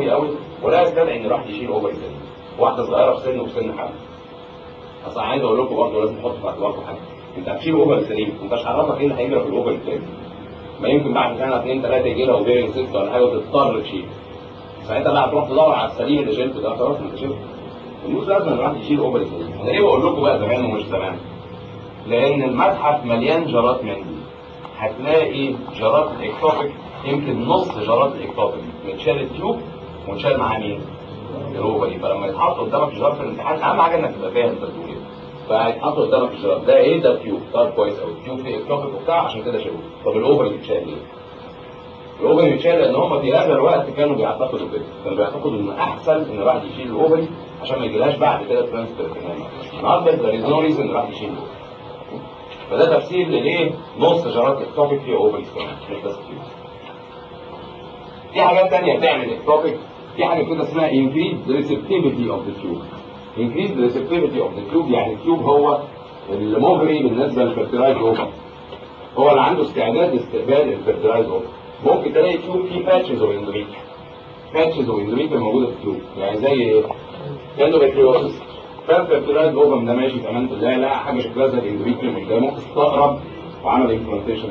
قوي قوي ولا يستدعي ان الواحد يشيل اوفر سليم واحده صغيره في سن وفي سن حمل اصل عايز اقول لكم برضه لازم تحطوا في اعتباركم حاجه انت هتشيل اوفر سليم انت مش عارفك ايه اللي هيجرى في الاوفر الثاني ما يمكن بعد سنه اثنين ثلاثه يجي لها اوفيريان سيست ولا حاجه وتضطر تشيل ساعتها بقى تروح تدور على السليم اللي شلته ده خلاص انت شلته مش لازم الواحد يشيل اوفر سليم انا ليه بقول لكم بقى زمان ومش زمان لان المتحف مليان جرات من دي هتلاقي جرات الاكتوبيك يمكن نص جرات الاكتوبيك متشال التيوب ومتشال معاه مين؟ الاوفري فلما يتحط قدامك جرات في الامتحان اهم حاجه انك تبقى فاهم انت بتقول ايه فهيتحط قدامك الجرات ده ايه ده تيوب طب كويس قوي التيوب فيه اكتوبيك وبتاع عشان كده شالوه طب الاوفري بيتشال ليه؟ الاوفري بيتشال لان هم في هذا الوقت كانوا بيعتقدوا كده كانوا بيعتقدوا ان احسن ان الواحد يشيل الاوفري عشان ما يجيلهاش بعد كده ترانسفير النهارده there is no reason ان الواحد يشيل الأوفري. فده تفسير لليه نص جرات اكتوبيك فيه اوفري كمان مش بس تيوب في حاجات تانية بتعمل اكتوبيك في حاجة كده اسمها increased receptivity of the tube increased receptivity of the tube يعني التيوب هو المغري بالنسبة للفرتلايز اوفر هو اللي عنده استعداد لاستقبال الفرتلايز اوفر ممكن تلاقي تيوب فيه باتشز اوف اندوميتريا باتشز اوف اندوميتريا موجودة في التيوب يعني زي ايه؟ اندوميتريوسس فالفرتلايز اوفر ده ماشي في امان الله لا حاجة شكلها زي الاندوميتريا قدامه استقرب وعمل امبلانتيشن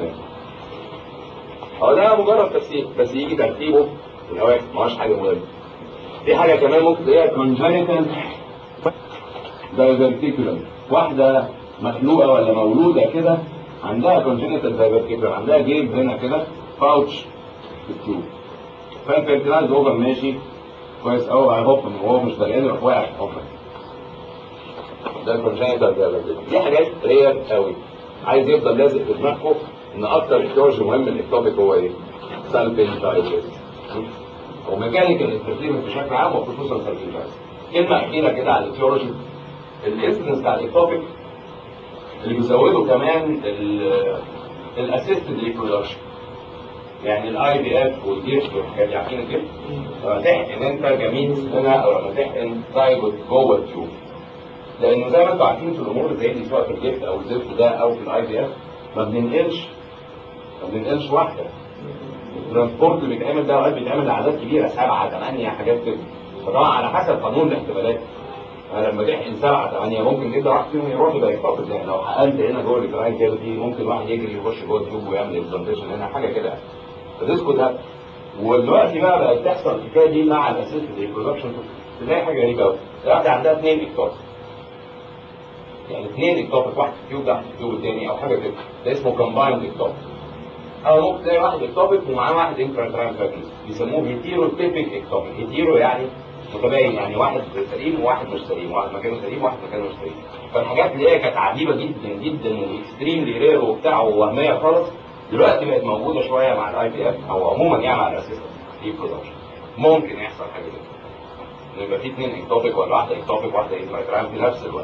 هو ده مجرد تفسير بس يجي ترتيبه في الهواء ما هوش حاجه مهمه في حاجه كمان ممكن تلاقيها كونجنتال دايفرتيكولم واحده مخلوقه ولا مولوده كده عندها كونجنتال دايفرتيكولم عندها جيب هنا كده باوتش في التيوب فالفيرتلايز اوفر ماشي كويس قوي هيهوب من وهو مش دريان يروح واقع في الحفره ده الكونجنتال دايفرتيكولم دي حاجات رير قوي عايز يفضل لازق في دماغكم ان اكتر اكتوج مهم الاكتوبيك هو ايه؟ سالفنجايتس وميكانيكال انترتينمنت بشكل عام وخصوصا سالفنجايتس كلمه اخيره كده على الايتيولوجي الانسنس بتاع الاكتوبيك اللي بيزودوا كمان الاسيستد ريبرودكشن يعني الاي بي اف والجيفت والحاجات دي عارفين الجيفت؟ لما تحقن انت جميل هنا او لما تحقن زايجوت جوه التيوب لانه زي ما انتم عارفين في الامور اللي زي دي سواء في الجيفت او الزفت ده او في الاي بي اف ما بننقلش ما بننقلش واحده الترانسبورت اللي بيتعمل ده اوقات بيتعمل لاعداد كبيره سبعه ثمانيه حاجات كده فطبعا على حسب قانون الاحتمالات أنا لما تحقن سبعه ثمانيه ممكن جدا واحد فيهم يروح يبقى يكتفض يعني لو حقنت هنا جوه الجراين كده في ممكن واحد يجري يخش جوه التيوب ويعمل امبلانتيشن هنا حاجه كده فديسكو ده ودلوقتي بقى بقت تحصل الحكايه دي مع الاسيست ريبرودكشن تلاقي حاجه غريبه قوي واحده عندها اثنين اكتاف يعني اثنين اكتاف واحد في التيوب ده واحد في التيوب الثاني او حاجه كده ده اسمه كومبايند اكتاف او ممكن تلاقي واحد اكتوبيك ومعاه واحد انترا فاكيس بيسموه هيتيرو تيبيك اكتوبيك هيتيرو يعني متباين يعني واحد سليم وواحد مش سليم واحد مكانه سليم وواحد مكانه مش سليم فالحاجات اللي هي كانت عجيبه جدا جدا واكستريملي رير وبتاع ووهميه خالص دلوقتي بقت موجوده شويه مع الاي بي اف او عموما يعني مع الاسيستنت ريبرودكشن ممكن يحصل حاجه كده ان يبقى في اثنين اكتوبيك ولا واحده اكتوبيك واحده انترا في نفس الوقت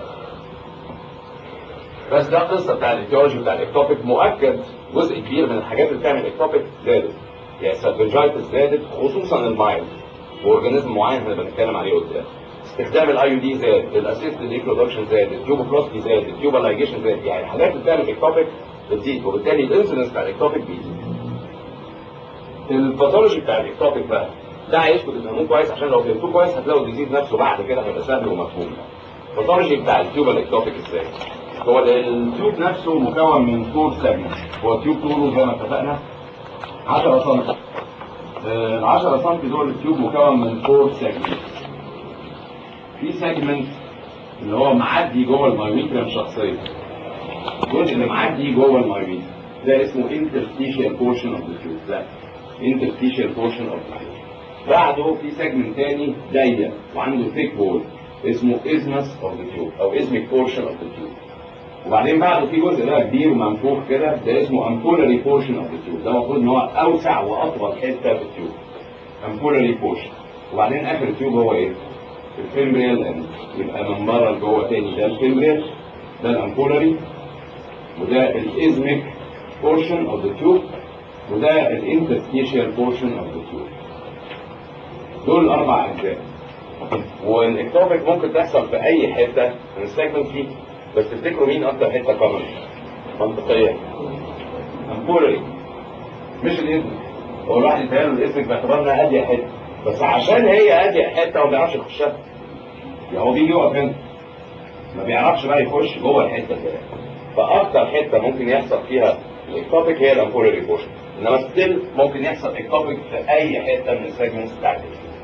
بس ده قصه بتاع الايتيولوجي بتاع الاكتوبيك مؤكد جزء كبير من الحاجات اللي بتعمل اكتوبيك زادت يعني السالفنجايتس زادت خصوصا المايلد واورجانيزم معين احنا بنتكلم عليه قدام استخدام الاي يو دي زاد الاسيست ريبرودكشن زاد التيوبوبلاستي زاد التيوبولايجيشن زاد يعني الحاجات اللي بتعمل اكتوبيك بتزيد وبالتالي الانسلنس بتاع الاكتوبيك بيزيد الباثولوجي بتاع الاكتوبيك بقى ده عايزكم تفهموه كويس عشان لو فهمتوه كويس هتلاقوا الديزيز نفسه بعد كده هيبقى سهل ومفهوم الباثولوجي بتاع التيوبال اكتوبيك ازاي هو التيوب نفسه مكون من فور سيجمنت هو التيوب طوله زي ما اتفقنا 10 سم ال 10 سم دول التيوب مكون من فور سيجمنت في سيجمنت اللي هو معدي جوه المايوميتريم شخصيا الجزء اللي معدي جوه المايوميتريم ده اسمه interstitial portion of the tube ده interstitial portion of the tube بعده في سيجمنت تاني ضيق وعنده ثيك وول اسمه isthmus of the tube او isthmic portion of the tube وبعدين بعده في جزء بقى كبير ومنفوخ كده ده اسمه امبولاري بورشن اوف ذا تيوب ده المفروض ان هو اوسع واطول حته في التيوب امبولاري بورشن وبعدين اخر التيوب هو ايه؟ الفيمبريال اند يبقى من بره لجوه تاني ده الفيمبريال ده الامبولاري وده الازميك بورشن اوف ذا تيوب وده الانترستيشيال بورشن اوف ذا تيوب دول الاربع اجزاء والاكتوبيك ممكن تحصل في اي حته من السيجمنت فيه بس تفتكروا مين اكتر حته كومن منطقيا امبولري مش الاسم هو الواحد يتهيأله الاسم باعتبار انها اضيق حته بس عشان هي اضيق حته وما بيعرفش يخشها يعني هو بيجي يقف هنا ما بيعرفش بقى يخش جوه الحته دي فاكتر حته ممكن يحصل فيها الاكتوبيك هي الامبولاري بورشن انما ستيل ممكن يحصل اكتوبيك في اي حته من السيجمنتس بتاعت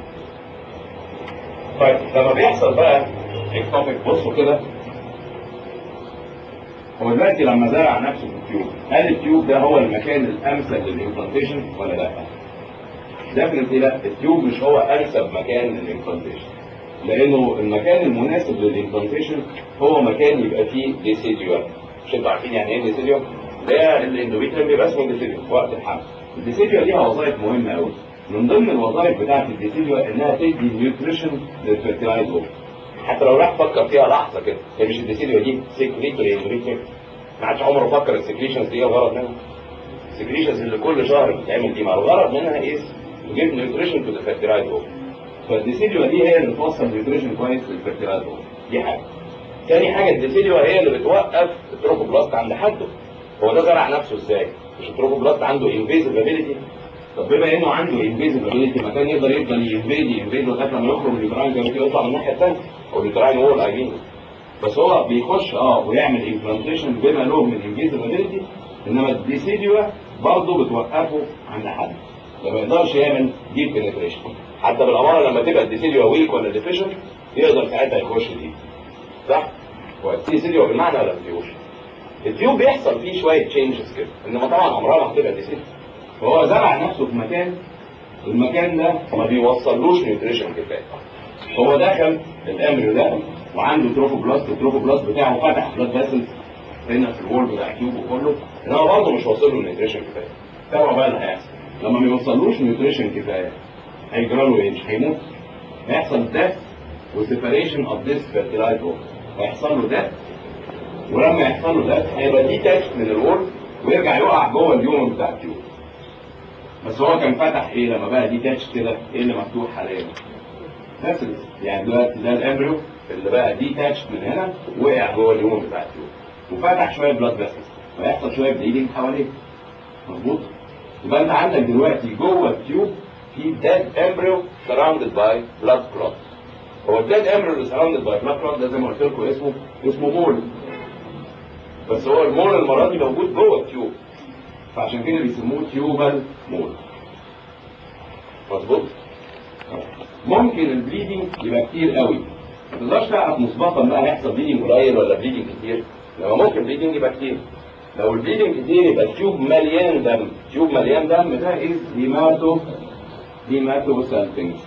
طيب لما بيحصل بقى اكتوبيك بصوا كده هو دلوقتي لما زرع نفسه في التيوب هل التيوب ده هو المكان الامثل للامبلانتيشن ولا لا؟ ديفنتلي لا التيوب مش هو انسب مكان للامبلانتيشن لانه المكان المناسب للامبلانتيشن هو مكان يبقى فيه ديسيديو مش انتوا عارفين يعني ايه ديسيديو؟ ده الاندوميتريوم بيبقى اسمه ديسيديو في وقت الحمل الديسيديو ليها وظائف مهمه قوي من ضمن الوظائف بتاعت الديسيديو انها تدي نيوتريشن للفيرتيلايز اوفر حتى لو راح فكر فيها لحظه كده هي مش الديسيديو دي سيكريتوري اندوميتريوم ما عادش عمره فكر السكريشنز دي ايه الغرض منها السكريشنز اللي كل شهر بتتعمل دي ما الغرض منها ايه to give nutrition to the fertilized ovum فالديسيديو دي هي اللي بتوصل نيوتريشن كويس للفيرتيلايز اوفم دي حاجه تاني حاجه الديسيديو هي اللي بتوقف التروفوبلاست عند حده هو ده زرع نفسه ازاي مش التروفوبلاست عنده انفيزبيليتي طب بما انه عنده انفيزبيليتي ما كان يقدر يفضل ينفيد ينفيد لغايه لما يخرج من اليوتراين كان يطلع من الناحيه الثانيه او اليوتراين وول اي مين بس هو بيخش اه ويعمل امبلانتيشن بما له من انفيزبيليتي انما الديسيديو برضه بتوقفه عند حد ما يقدرش يعمل ديب بنتريشن حتى بالاماره لما تبقى الديسيديو ويك ولا ديفيشن يقدر ساعتها يخش دي صح؟ هو الديسيديو بالمعنى ولا الفيوش؟ التيوب بيحصل فيه شويه تشينجز كده انما طبعا عمرها ما هتبقى ديسيديو فهو زرع نفسه في مكان المكان ده ما بيوصلوش نيوتريشن كفايه هو دخل الامبريو ده وعنده تروفوبلاست التروفوبلاست بتاعه فتح بلاد فاسلز هنا في الوول بتاع التيوب وكله انما برضه مش واصل له نيوتريشن كفايه تابعوا بقى اللي هيحصل لما ما يوصلوش نيوتريشن كفايه هيجرى له ايه؟ مش هيموت هيحصل ديث وسيبريشن اوف ذيس فيرتيلايز اوفر هيحصل له ديث ولما يحصل له ديث هيبقى دي تاتش من الوول ويرجع يقع جوه اليوم بتاع التيوب بس هو كان فتح ايه لما بقى دي تاتش كده ايه اللي مفتوح حاليا؟ فاسلز يعني دلوقتي ده الامبريو اللي بقى دي تاتش من هنا وقع جوه اليوم بتاع التيوب وفتح شويه بلاد فاسلز فيحصل شويه بليدنج حواليه مظبوط؟ يبقى انت عندك دلوقتي جوه التيوب في ديد امبريو سراوندد باي بلاد كلوت هو الديد امبريو اللي سراوندد باي بلاد كلوت ده زي ما قلت لكم اسمه اسمه مول بس هو المول المره دي موجود جوه التيوب فعشان كده بيسموه تيوبال مول مظبوط ممكن البليدنج يبقى كتير قوي ما تقدرش تعرف مسبقا بقى هيحصل بليدنج قليل ولا بليدنج كتير لما ممكن بليدنج يبقى كتير لو البليدنج كتير يبقى التيوب مليان دم تيوب مليان دم ده از هيماتو هيماتو سالفينجز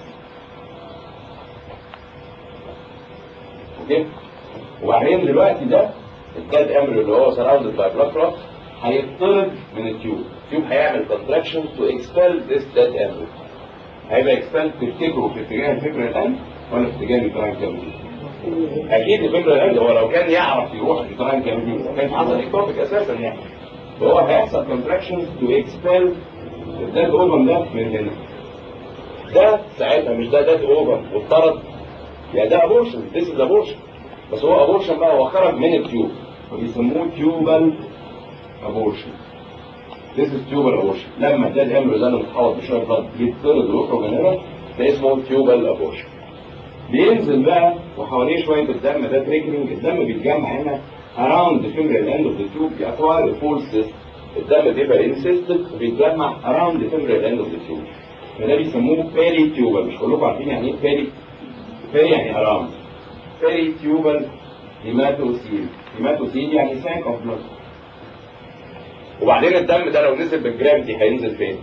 اوكي وبعدين دلوقتي ده الداد امبريو اللي هو سراوندد باي بلاك كلوت هيطرد من التيوب التيوب هيعمل كونتراكشن تو اكسبل ذس داد امبريو هيبقى اكسبل تفتكره في اتجاه الفكره الان ولا في اتجاه اليوتراين كامل اكيد الفكره الان هو لو كان يعرف يروح اليوتراين كامل كان حصل اكتوبيك اساسا يعني فهو هيحصل كونتراكشن تو اكسبل الداد اوفم ده من هنا ده ساعتها مش ده داد اوفم واتطرد يعني ده ابورشن ذيس از ابورشن بس هو ابورشن بقى هو خرج من التيوب فبيسموه تيوبال ابورشن This is tubal abortion لما ده الامر ده اللي متحوط بشويه بلد يتطرد ويخرج من هنا ده اسمه تيوبال ابورشن بينزل بقى وحواليه شويه الدم ده تريكلينج الدم بيتجمع هنا around the femoral end of the tube بيأكوار الفول سيست الدم بيبقى انسيستد وبيتجمع around the femoral end of the tube فده بيسموه بيري تيوبال مش كلكم عارفين يعني ايه بيري بيري يعني around بيري تيوبال هيماتوسيل هيماتوسيل يعني سانك اوف بلود وبعدين الدم ده لو نزل بالجرافيتي هينزل فين؟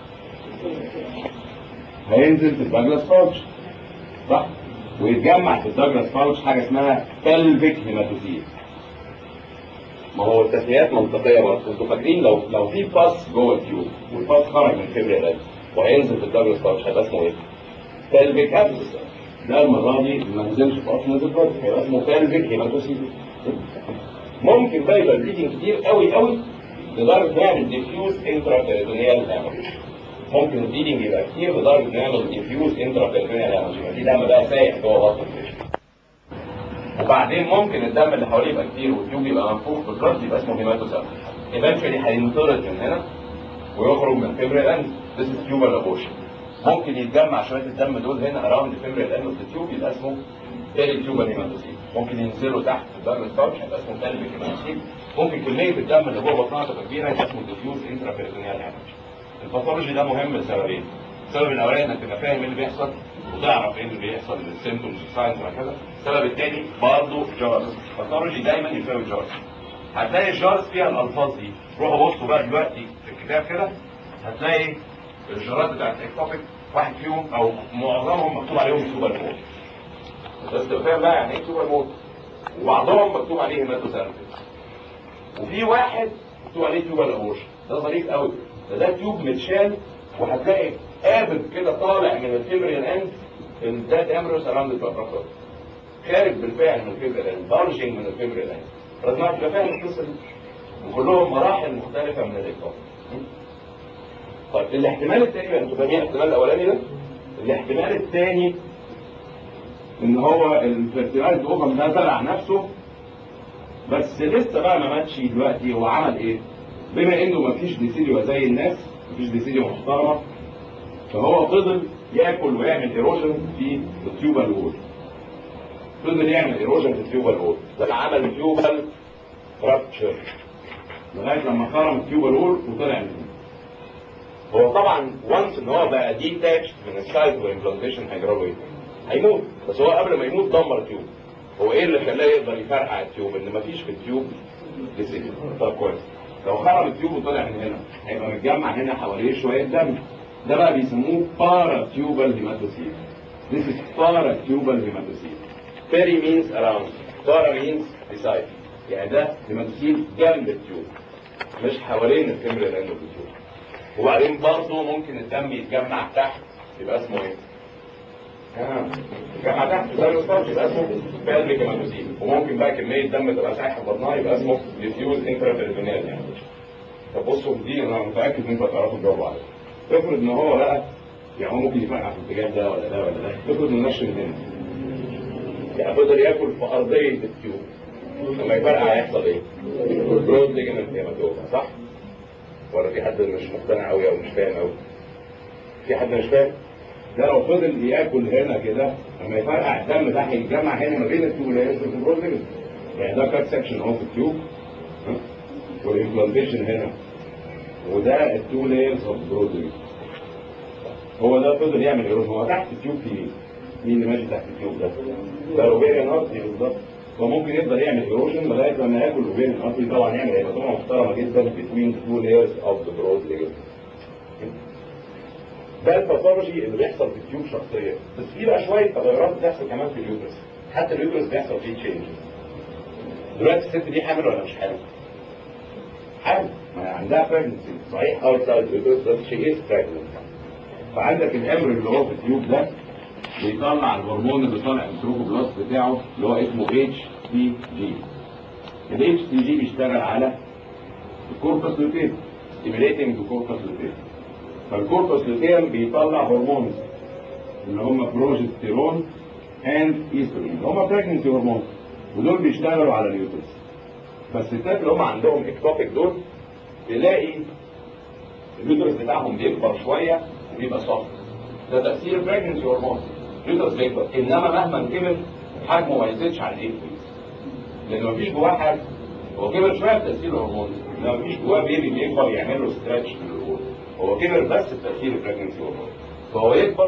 هينزل في الداجلاس باوتش صح؟ ويتجمع في الداجلاس باوتش حاجه اسمها بلفيك هيماتوسيل ما هو التسميات منطقيه برضه انتوا فاكرين لو لو في باس جوه التيوب والباس خرج من فبر القلب وهينزل في الداجلاس باوتش هيبقى اسمه ايه؟ بلفيك ابسس ده المره دي ما نزلش في اصل نزل بلد هيبقى اسمه بلفيك هيماتوسيل ممكن بقى يبقى البليدنج كتير قوي قوي لدرجه نعمل ديفيوز انترا بيريتونيال هامج ممكن البليدنج يبقى كتير لدرجه نعمل ديفيوز انترا بيريتونيال هامج يبقى في دم بقى سايح جوه بطن الجسم وبعدين ممكن الدم اللي حواليه يبقى كتير والتيوب يبقى منفوخ بالبلد يبقى اسمه هيماتوسابس ايفنشولي هينطرد من هنا ويخرج من فبر الاند This is tubal abortion ممكن يتجمع شويه الدم دول هنا اراوند فيمريال اند اوف تيوب يبقى اسمه تالي تيوبال هيماتوسيل ممكن ينزلوا تحت في الدم الفرش يبقى اسمه تالي هيماتوسيل ممكن كميه الدم اللي جوه بطنها تبقى كبيره يبقى اسمه ديفيوز انترا بيريتونيال هيماتوس الباثولوجي ده مهم لسببين السبب الاولاني انك تبقى فاهم ايه اللي بيحصل وتعرف ايه اللي بيحصل السيمتومز والساينز وهكذا السبب الثاني برضه جارز الباثولوجي دايما يساوي جارز هتلاقي الجارز فيها الالفاظ دي روحوا بصوا بقى دلوقتي في الكتاب كده هتلاقي الجارات بتاعت اكتوبيك واحد فيهم او معظمهم مكتوب عليهم سوبر مود بس تبقى فاهم بقى يعني ايه سوبر مود وبعضهم مكتوب عليه هيماتوسيرفيس وفي واحد مكتوب عليه تيوبال ابورشن ده ظريف قوي ده ده تيوب متشال وهتلاقي قابض كده طالع من الفيبريال اند الدات امبريوس اراوند البابراكوت خارج بالفعل من الفيبريال اند بارجنج من الفيبريال اند لازم اعرف تبقى فاهم القصه دي وكلهم مراحل مختلفه من الاكتوب طيب الاحتمال الثاني انتوا فاهمين الاحتمال الاولاني ده الاحتمال الثاني ان هو الفيرتيلايز اوفر ده زرع نفسه بس لسه بقى ما ماتش دلوقتي هو عمل ايه؟ بما انه ما فيش ديسيديو زي الناس ما فيش ديسيديو محترمه فهو فضل ياكل ويعمل ايروجن في التيوبال وول فضل يعمل ايروجن في التيوبال وول ده عمل تيوبال رابتشر لغايه لما خرم التيوبال وول وطلع منه هو طبعا وانس ان هو بقى ديتاتش من السايت والامبلانتيشن هيجرى له ايه؟ هيموت بس هو قبل ما يموت دمر التيوب هو ايه اللي خلاه يقدر يفرقع التيوب ان مفيش في التيوب ديسيجن طب كويس لو خرم التيوب وطلع من هنا هيبقى متجمع هنا حواليه شويه دم ده بقى بيسموه بارا تيوبال هيماتوسيل This is para tubal hematocyte. Peri means around. Para means beside. يعني ده هيماتوسيل جنب التيوب مش حوالين الفيمرال اند التيوب وبعدين برضه ممكن الدم يتجمع تحت يبقى اسمه ايه؟ آه. يتجمع تحت زي الاسطنج يبقى اسمه بالفيك هيماتوسيل وممكن بقى كميه دم تبقى سايحه في بطنها يبقى اسمه ديفيوز انترا يعني طب بصوا دي انا متاكد ان انتوا هتعرفوا تجاوبوا عليها افرض ان هو بقى يعني هو ممكن يفرقع في الاتجاه ده ولا ده ولا ده افرض انه نشر هنا يعني فضل ياكل في ارضيه التيوب لما يفرقع هيحصل ايه؟ برود ليجمنت هيماتوما صح؟ ولا في حد مش مقتنع قوي او مش فاهم قوي؟ في حد مش فاهم؟ ده لو فضل ياكل هنا كده لما يفرقع الدم ده هيتجمع هنا ما بين التيوب اللي هي اسمه البرود ليجمنت يعني ده كات سكشن اهو في التيوب ها؟ والامبلانتيشن هنا وده التو لايرز اوف برود هو ده فضل يعمل ايروجن هو تحت التيوب في مين؟ مين اللي ماشي تحت التيوب ده؟ ده روبيريان ارتري بالظبط فممكن يقدر يعمل ايروجن لغايه لما ياكل روبيريان ارتري طبعا يعمل هيبقى محترمه جدا بين تو لايرز اوف ذا برود ده الباثولوجي اللي بيحصل في التيوب شخصيا بس في بقى شويه تغيرات بتحصل كمان في اليوترس حتى اليوترس بيحصل فيه تشينج دلوقتي الست دي حامل ولا مش حامل؟ حامل ما عندها pregnancy صحيح outside uterus بس she is pregnant فعندك الامر اللي هو في التيوب ده بيطلع الهرمون اللي طالع من التروفوبلاست بتاعه اللي هو اسمه اتش تي جي الاتش تي جي بيشتغل على الكوربس لوتيم ستيميليتنج الكوربس لوتيم فالكوربس لوتيم بيطلع هرمونز اللي هم بروجستيرون اند ايستروجين هم بريجنسي هرمون ودول بيشتغلوا على اليوترس بس الستات اللي هم عندهم اكتوبيك دول تلاقي اليوترس بتاعهم بيكبر شويه وبيبقى صافي ده تاثير البريجنسي هرمون اليوترس بيكبر انما مهما كبر حجمه ما يزيدش عن 8 لان مفيش جواه حاجه هو كبر شويه بتاثير الهرمون انما مفيش جواه بيبي بيكبر يعمل له ستريتش في الهرمون هو كبر بس بتاثير البريجنسي هرمون فهو يكبر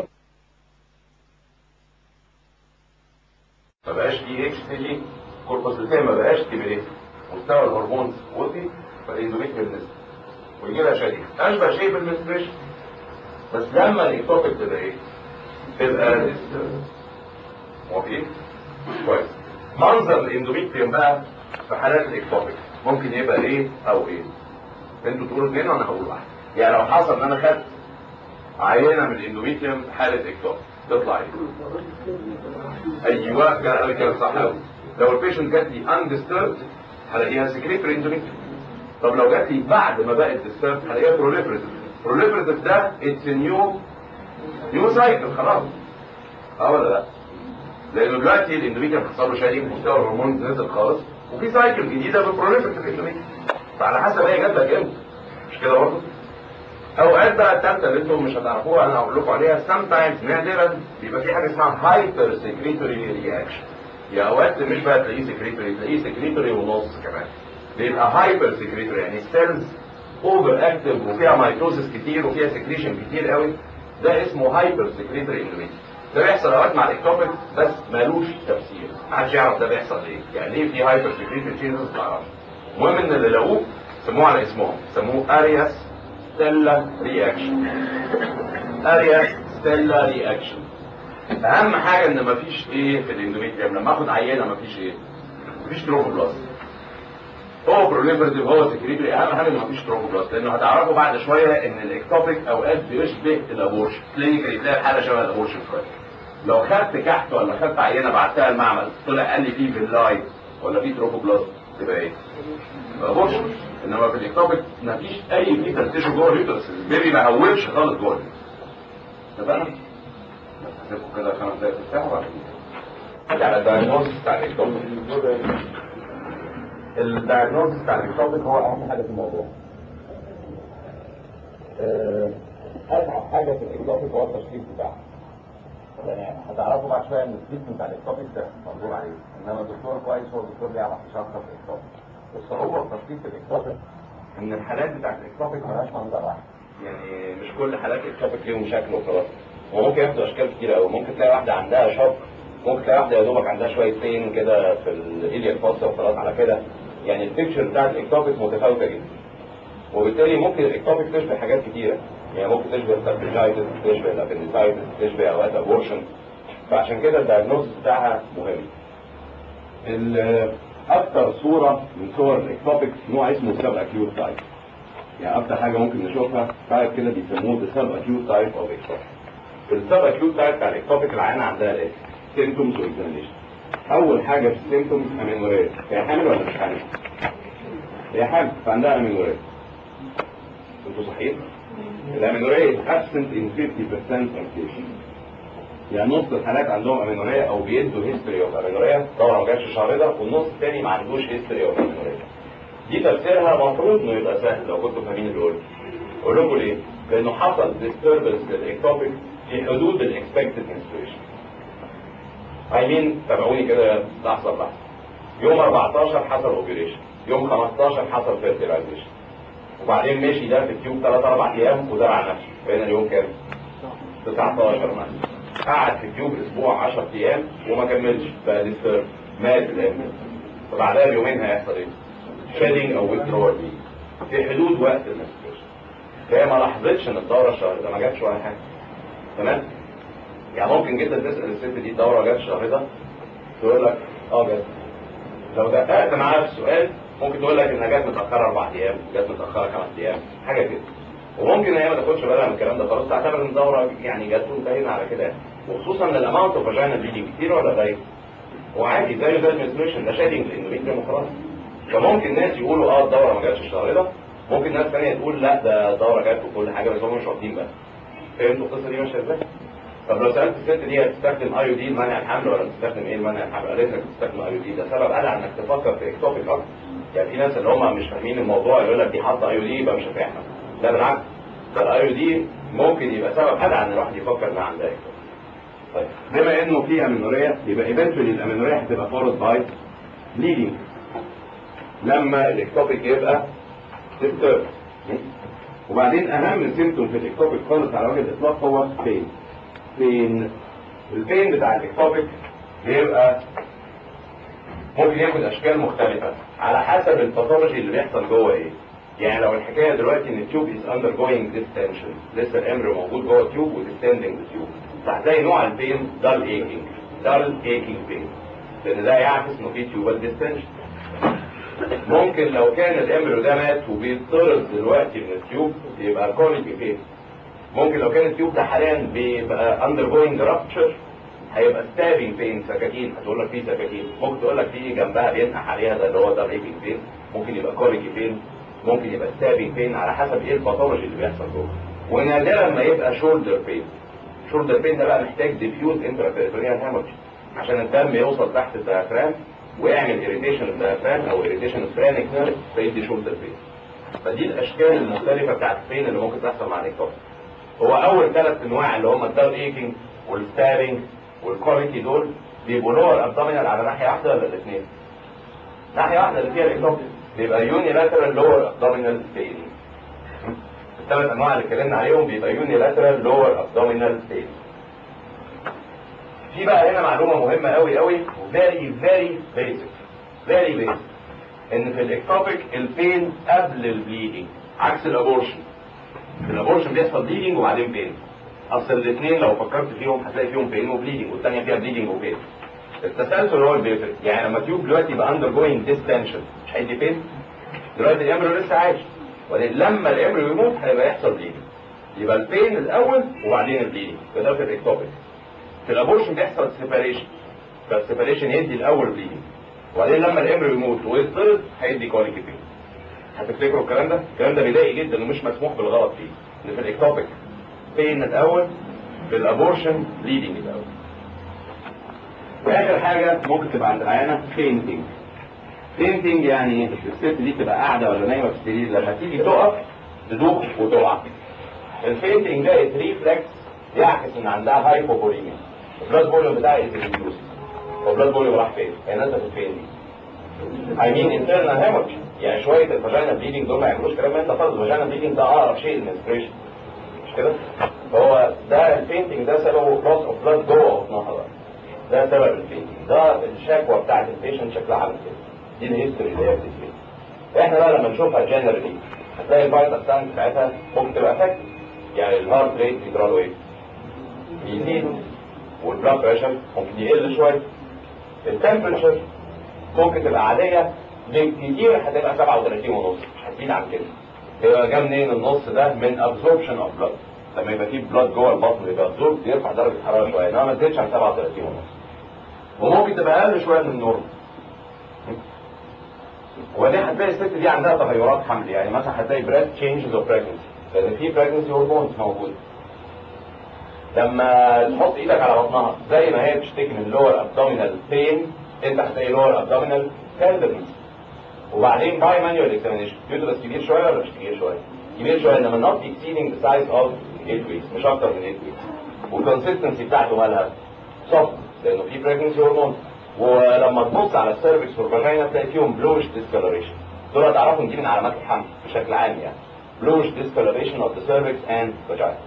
ما بقاش دي اتش تي جي كوربس ما بقاش ستيميليت مستوى الهرمون وطي فالاندوميتريال نزل ويجي لها شديد اشبه شيء بالمنستريشن بس لما الاكتوبيك تبقى ايه؟ تبقى موافقين؟ كويس منظر الاندوميتريوم بقى في حالات الاكتوبيك ممكن يبقى ايه او ايه؟ انتوا تقولوا اثنين وانا هقول واحد يعني لو حصل ان انا خدت عينه من الاندوميتريوم في حاله اكتوبيك تطلع ايه؟ ايوه كده كده صح قوي لو البيشنت جات لي اندسترد هلاقيها سكريتوري اندوميتريوم طب لو جات لي بعد ما بقت ديسترب هلاقيها بروليفريتيف بروليفريتيف ده اتس نيو نيو سايكل خلاص اه ولا لا؟ لانه دلوقتي الاندوميتريوم حصل له شادي مستوى الهرمون نزل خالص وفي سايكل جديده بالبروليفريتيف اندوميتريوم فعلى حسب هي جات لك امتى مش كده برضه؟ اوقات بقى الثالثه اللي انتم مش هتعرفوها انا هقول لكم عليها sometimes نادرا بيبقى في حاجه اسمها هايبر سكريتوري رياكشن يا اوقات مش بقى تلاقيه سكريتوري تلاقيه سكريتوري ونص كمان بيبقى هايبر سكريتوري يعني السيلز اوفر اكتف وفيها مايتوزس كتير وفيها سكريشن كتير قوي ده اسمه هايبر سكريتوري اندوميتريوم ده بيحصل اوقات مع الاكتوبيك بس مالوش تفسير محدش يعرف ده بيحصل ليه يعني ليه في هايبر سكريتوري تشينجز ما اعرفش المهم ان اللي لقوه سموه على اسمهم سموه ارياس ستيلا رياكشن ارياس ستيلا رياكشن اهم حاجه ان مفيش ايه في الاندوميتريوم لما اخد عينه مفيش ايه مفيش تروفوبلاست هو بروليفرتيف هو سكريتري اهم حاجه ان مفيش تروفوبلاست لانه هتعرفوا بعد شويه ان الاكتوبيك اوقات بيشبه الابورشن كلينيكالي تلاقي الحاله شبه الابورشن شويه لو خدت كحت ولا خدت عينه بعتها المعمل طلع قال لي فيه فيلاي ولا فيه تروفوبلاست تبقى ايه؟ ابورشن انما في الاكتوبيك مفيش اي فيتال تيشو جوه اليوترس البيبي ما هوبش خالص جوه اتفقنا؟ هسيبكم كده خمس دقايق ترتاحوا وبعد كده على الدايجنوستس بتاع الاكتوبيك الدايجنوستس بتاع الاكتوبيك هو اهم حاجه في الموضوع اصعب حاجه في الاكتوبيك هو التشخيص بتاعه يعني هتعرفوا بعد شويه ان التريتمنت بتاع الاكتوبيك ده منظور عليه انما الدكتور كويس هو الدكتور بيعرف يشخص الاكتوبيك الصعوبه في تشخيص الاكتوبيك ان الحالات بتاعت الاكتوبيك مالهاش منظر واحد يعني مش كل حالات الاكتوبيك ليهم شكل وخلاص هو ممكن ياخدوا اشكال كتير قوي ممكن تلاقي واحده عندها شوك ممكن تلاقي واحده يا دوبك عندها شويه بين كده في الاليا الفاصله وخلاص على كده يعني البيكتشر بتاعت الاكتوبيك متفاوته جدا وبالتالي ممكن الاكتوبيك تشبه حاجات كتيره يعني ممكن تشبه السبريجايتس تشبه الابندسايتس تشبه اوقات ابورشن فعشان كده الدايجنوستس بتاعها مهم اكتر صوره من صور الاكتوبيك نوع اسمه سب اكيوت تايب يعني اكتر حاجه ممكن نشوفها تايب كده بيسموه السب اكيوت تايب اوف اكتوبيك السب اكيوت تايب بتاع الاكتوبيك العيانه عندها ايه؟ سيمتومز واكزامينشن اول حاجه في السيمتومز امينوريا هي حامل ولا مش حامل؟ هي حامل فعندها امينوريا انتوا صحيح؟ الامينوريا is absent in 50% of patients يعني نص الحالات عندهم امينوريا او بيدوا هيستوري اوف امينوريا طبعا ما جاتش الشهر ده والنص الثاني ما عندوش هيستوري اوف امينوريا دي تفسيرها المفروض انه يبقى سهل لو كنتوا فاهمين اللي قلته اقول لكم ليه؟ لانه حصل disturbance للاكتوبيك في حدود الاكسبكتد menstruation I mean تابعوني كده لحظه بلحظه يوم 14 حصل اوبريشن يوم 15 حصل فيرتيلايزيشن وبعدين مشي ده في التيوب 3 4 ايام وزرع نفسه بقينا اليوم كام 19 مثلا قعد في التيوب اسبوع 10 ايام وما كملش بقى ديسترب مات الام فبعدها بيومين هيحصل ايه شيدنج او ويثرول في حدود وقت المنستريشن فهي ما لاحظتش ان الدوره الشهر ده ما جاتش ولا حاجه تمام يعني ممكن جدا تسال الست دي الدوره جت الشهر ده تقول لك اه جت لو دققت معاها في السؤال ممكن تقول لك انها جت متاخره اربع ايام جت متاخره خمس ايام حاجه كده وممكن هي ما تاخدش بالها من الكلام ده خلاص تعتبر ان الدوره يعني جت وانتهينا على كده وخصوصا ان الاماونت اوف فاجينا بليدنج كتير ولا قليل وعادي زي زي المنستريشن ده شادنج الاندوميتريوم وخلاص فممكن ناس يقولوا اه الدوره ما جاتش الشهر ده ممكن ناس ثانيه تقول لا ده الدوره جت وكل حاجه بس هم مش واخدين بالهم فهمتوا القصه دي ماشيه ازاي؟ طب لو سالت الست دي هتستخدم اي دي لمنع الحمل ولا تستخدم ايه لمنع الحمل؟ قالت لك تستخدم اي دي ده سبب قال انك تفكر في اكتوبيك اكتر يعني في ناس اللي هم مش فاهمين الموضوع يقول لك دي حاطه اي دي يبقى مش هتحمل لا بالعكس ده الاي دي ممكن يبقى سبب ادعى ان الواحد يفكر انها عندها اكتوبيك طيب بما انه في امينوريا يبقى ايفنتولي الامينوريا هتبقى فورد باي بليدنج لما الاكتوبيك يبقى ديسترب وبعدين اهم سيمتوم في الاكتوبيك خالص على وجه الاطلاق هو بين بين البين بتاع الاكتوبيك بيبقى ممكن ياخد اشكال مختلفه على حسب الباثولوجي اللي بيحصل جوه ايه يعني لو الحكايه دلوقتي ان التيوب از اندر جوينج ديستنشن لسه الامر موجود جوه التيوب وديستندنج التيوب فهتلاقي نوع البين دال ايكينج دال ايكينج بين لان ده يعكس انه في تيوبال ديستنشن ممكن لو كان الامبريو ده مات وبيطرد دلوقتي من التيوب يبقى كونيك بين ممكن لو كان التيوب ده حاليا بيبقى اندر جوينج رابتشر هيبقى ستابينج بين سكاكين هتقول لك في سكاكين ممكن تقول لك في جنبها بينقح عليها ده اللي هو ده ريبنج بين ممكن يبقى كونيك بين ممكن يبقى ستابينج بين على حسب ايه الباثولوجي اللي بيحصل جوه ونادرا ما يبقى شولدر بين شولدر بين ده بقى محتاج ديفيوز انترا هامورج عشان الدم يوصل تحت الديافرام ويعمل اريتيشن الديافرام او اريتيشن الفرانك نيرف فيدي شولدر بين فدي الاشكال المختلفه بتاعت البين اللي ممكن تحصل مع الاكتوبيك هو اول ثلاث انواع اللي هم الداون ايكينج والستارينج والكواليتي دول بيبقوا لور ابدومينال على ناحيه واحده ولا الاثنين؟ ناحيه واحده اللي فيها الاكتوبيك بيبقى يوني لاترال لور ابدومينال بين الثلاث انواع اللي اتكلمنا عليهم بيبقى يوني لاترال لور ابدومينال بين في بقى هنا معلومه مهمه قوي قوي وفيري فيري بيسك فيري بيسك ان في الاكتوبيك البين قبل البليدنج عكس الابورشن في الابورشن بيحصل بليدنج وبعدين بين اصل الاثنين لو فكرت فيهم هتلاقي فيهم بين وبليدنج والثانيه فيها بليدنج وبين التسلسل هو اللي بيفرق يعني لما تيوب دلوقتي يبقى اندر جوينج ديستنشن مش هيدي بين دلوقتي الامبريو لسه عايش ولكن لما الامبريو يموت هيبقى يحصل بليدنج يبقى البين الاول وبعدين البليدنج فده في الاكتوبيك في الابورشن بيحصل سيباريشن فالسيباريشن يدي الاول بليدنج وبعدين لما الامبريو يموت ويتطرد هيدي كوليك بين هتفتكروا الكلام ده؟ الكلام ده بيضايق جدا ومش مسموح بالغلط فيه ان في الاكتوبيك بين الاول في الابورشن بليدنج الاول واخر حاجه ممكن تبقى عند العيانه فينتنج فينتنج يعني الست دي تبقى قاعده ولا نايمه في السرير لما تيجي تقف تدوخ وتقع الفينتنج ده ريفلكس يعكس ان عندها هايبوبوليميا البلاد فوليوم بتاعها ريديوس البلاد فوليوم راح فين؟ هي نازله في فين دي؟ I mean internal hemorrhage يعني شويه الفاجينا بليدنج دول ما يعملوش كلام انت خالص الفاجينا بليدنج ده اقرب شيء للمنستريشن مش كده؟ فهو ده الفينتنج ده سببه لوس اوف بلاد جوه بطنها بقى ده سبب الفينتنج ده الشكوى بتاعت البيشنت شكلها عامل كده دي الهيستوري اللي هي بتجري احنا بقى لما نشوفها جنرالي هتلاقي الفايتال ساين بتاعتها ممكن تبقى افكت يعني الهارت ريت يجرى له ايه؟ يزيد والبلاد بريشر ممكن يقل شويه التمبريتشر ممكن تبقى عاديه بالكتير هتبقى 37 ونص مش هتزيد عن كده يبقى جه منين النص ده من ابزوربشن اوف بلاد لما يبقى فيه بلاد جوه البطن يبقى ابزورب يرفع درجه الحراره شويه انما ما تزيدش عن 37 ونص وممكن تبقى اقل شويه من النورم وبعدين هتلاقي الست دي عندها تغيرات حمل يعني مثلا هتلاقي بريست تشينجز اوف بريجنسي لان في بريجنسي هرمونز موجوده لما تحط ايدك على بطنها زي ما هي بتشتكي من لور ابدومينال بين انت هتلاقي لور ابدومينال تندرنس وبعدين باي مانيوال اكزامينشن يوترس كبير شويه ولا مش كبير شويه؟ كبير شويه انما نوت اكسيدنج ذا سايز اوف 8 ويكس مش اكتر من 8 ويكس والكونسستنسي بتاعته مالها سوفت لانه في بريجنسي هرمون ولما تبص على السيرفكس والفاجينا تلاقي فيهم بلوش ديسكولوريشن دول هتعرفوا ان دي من علامات الحمل بشكل عام يعني بلوش ديسكولوريشن اوف ذا سيرفكس اند فاجينا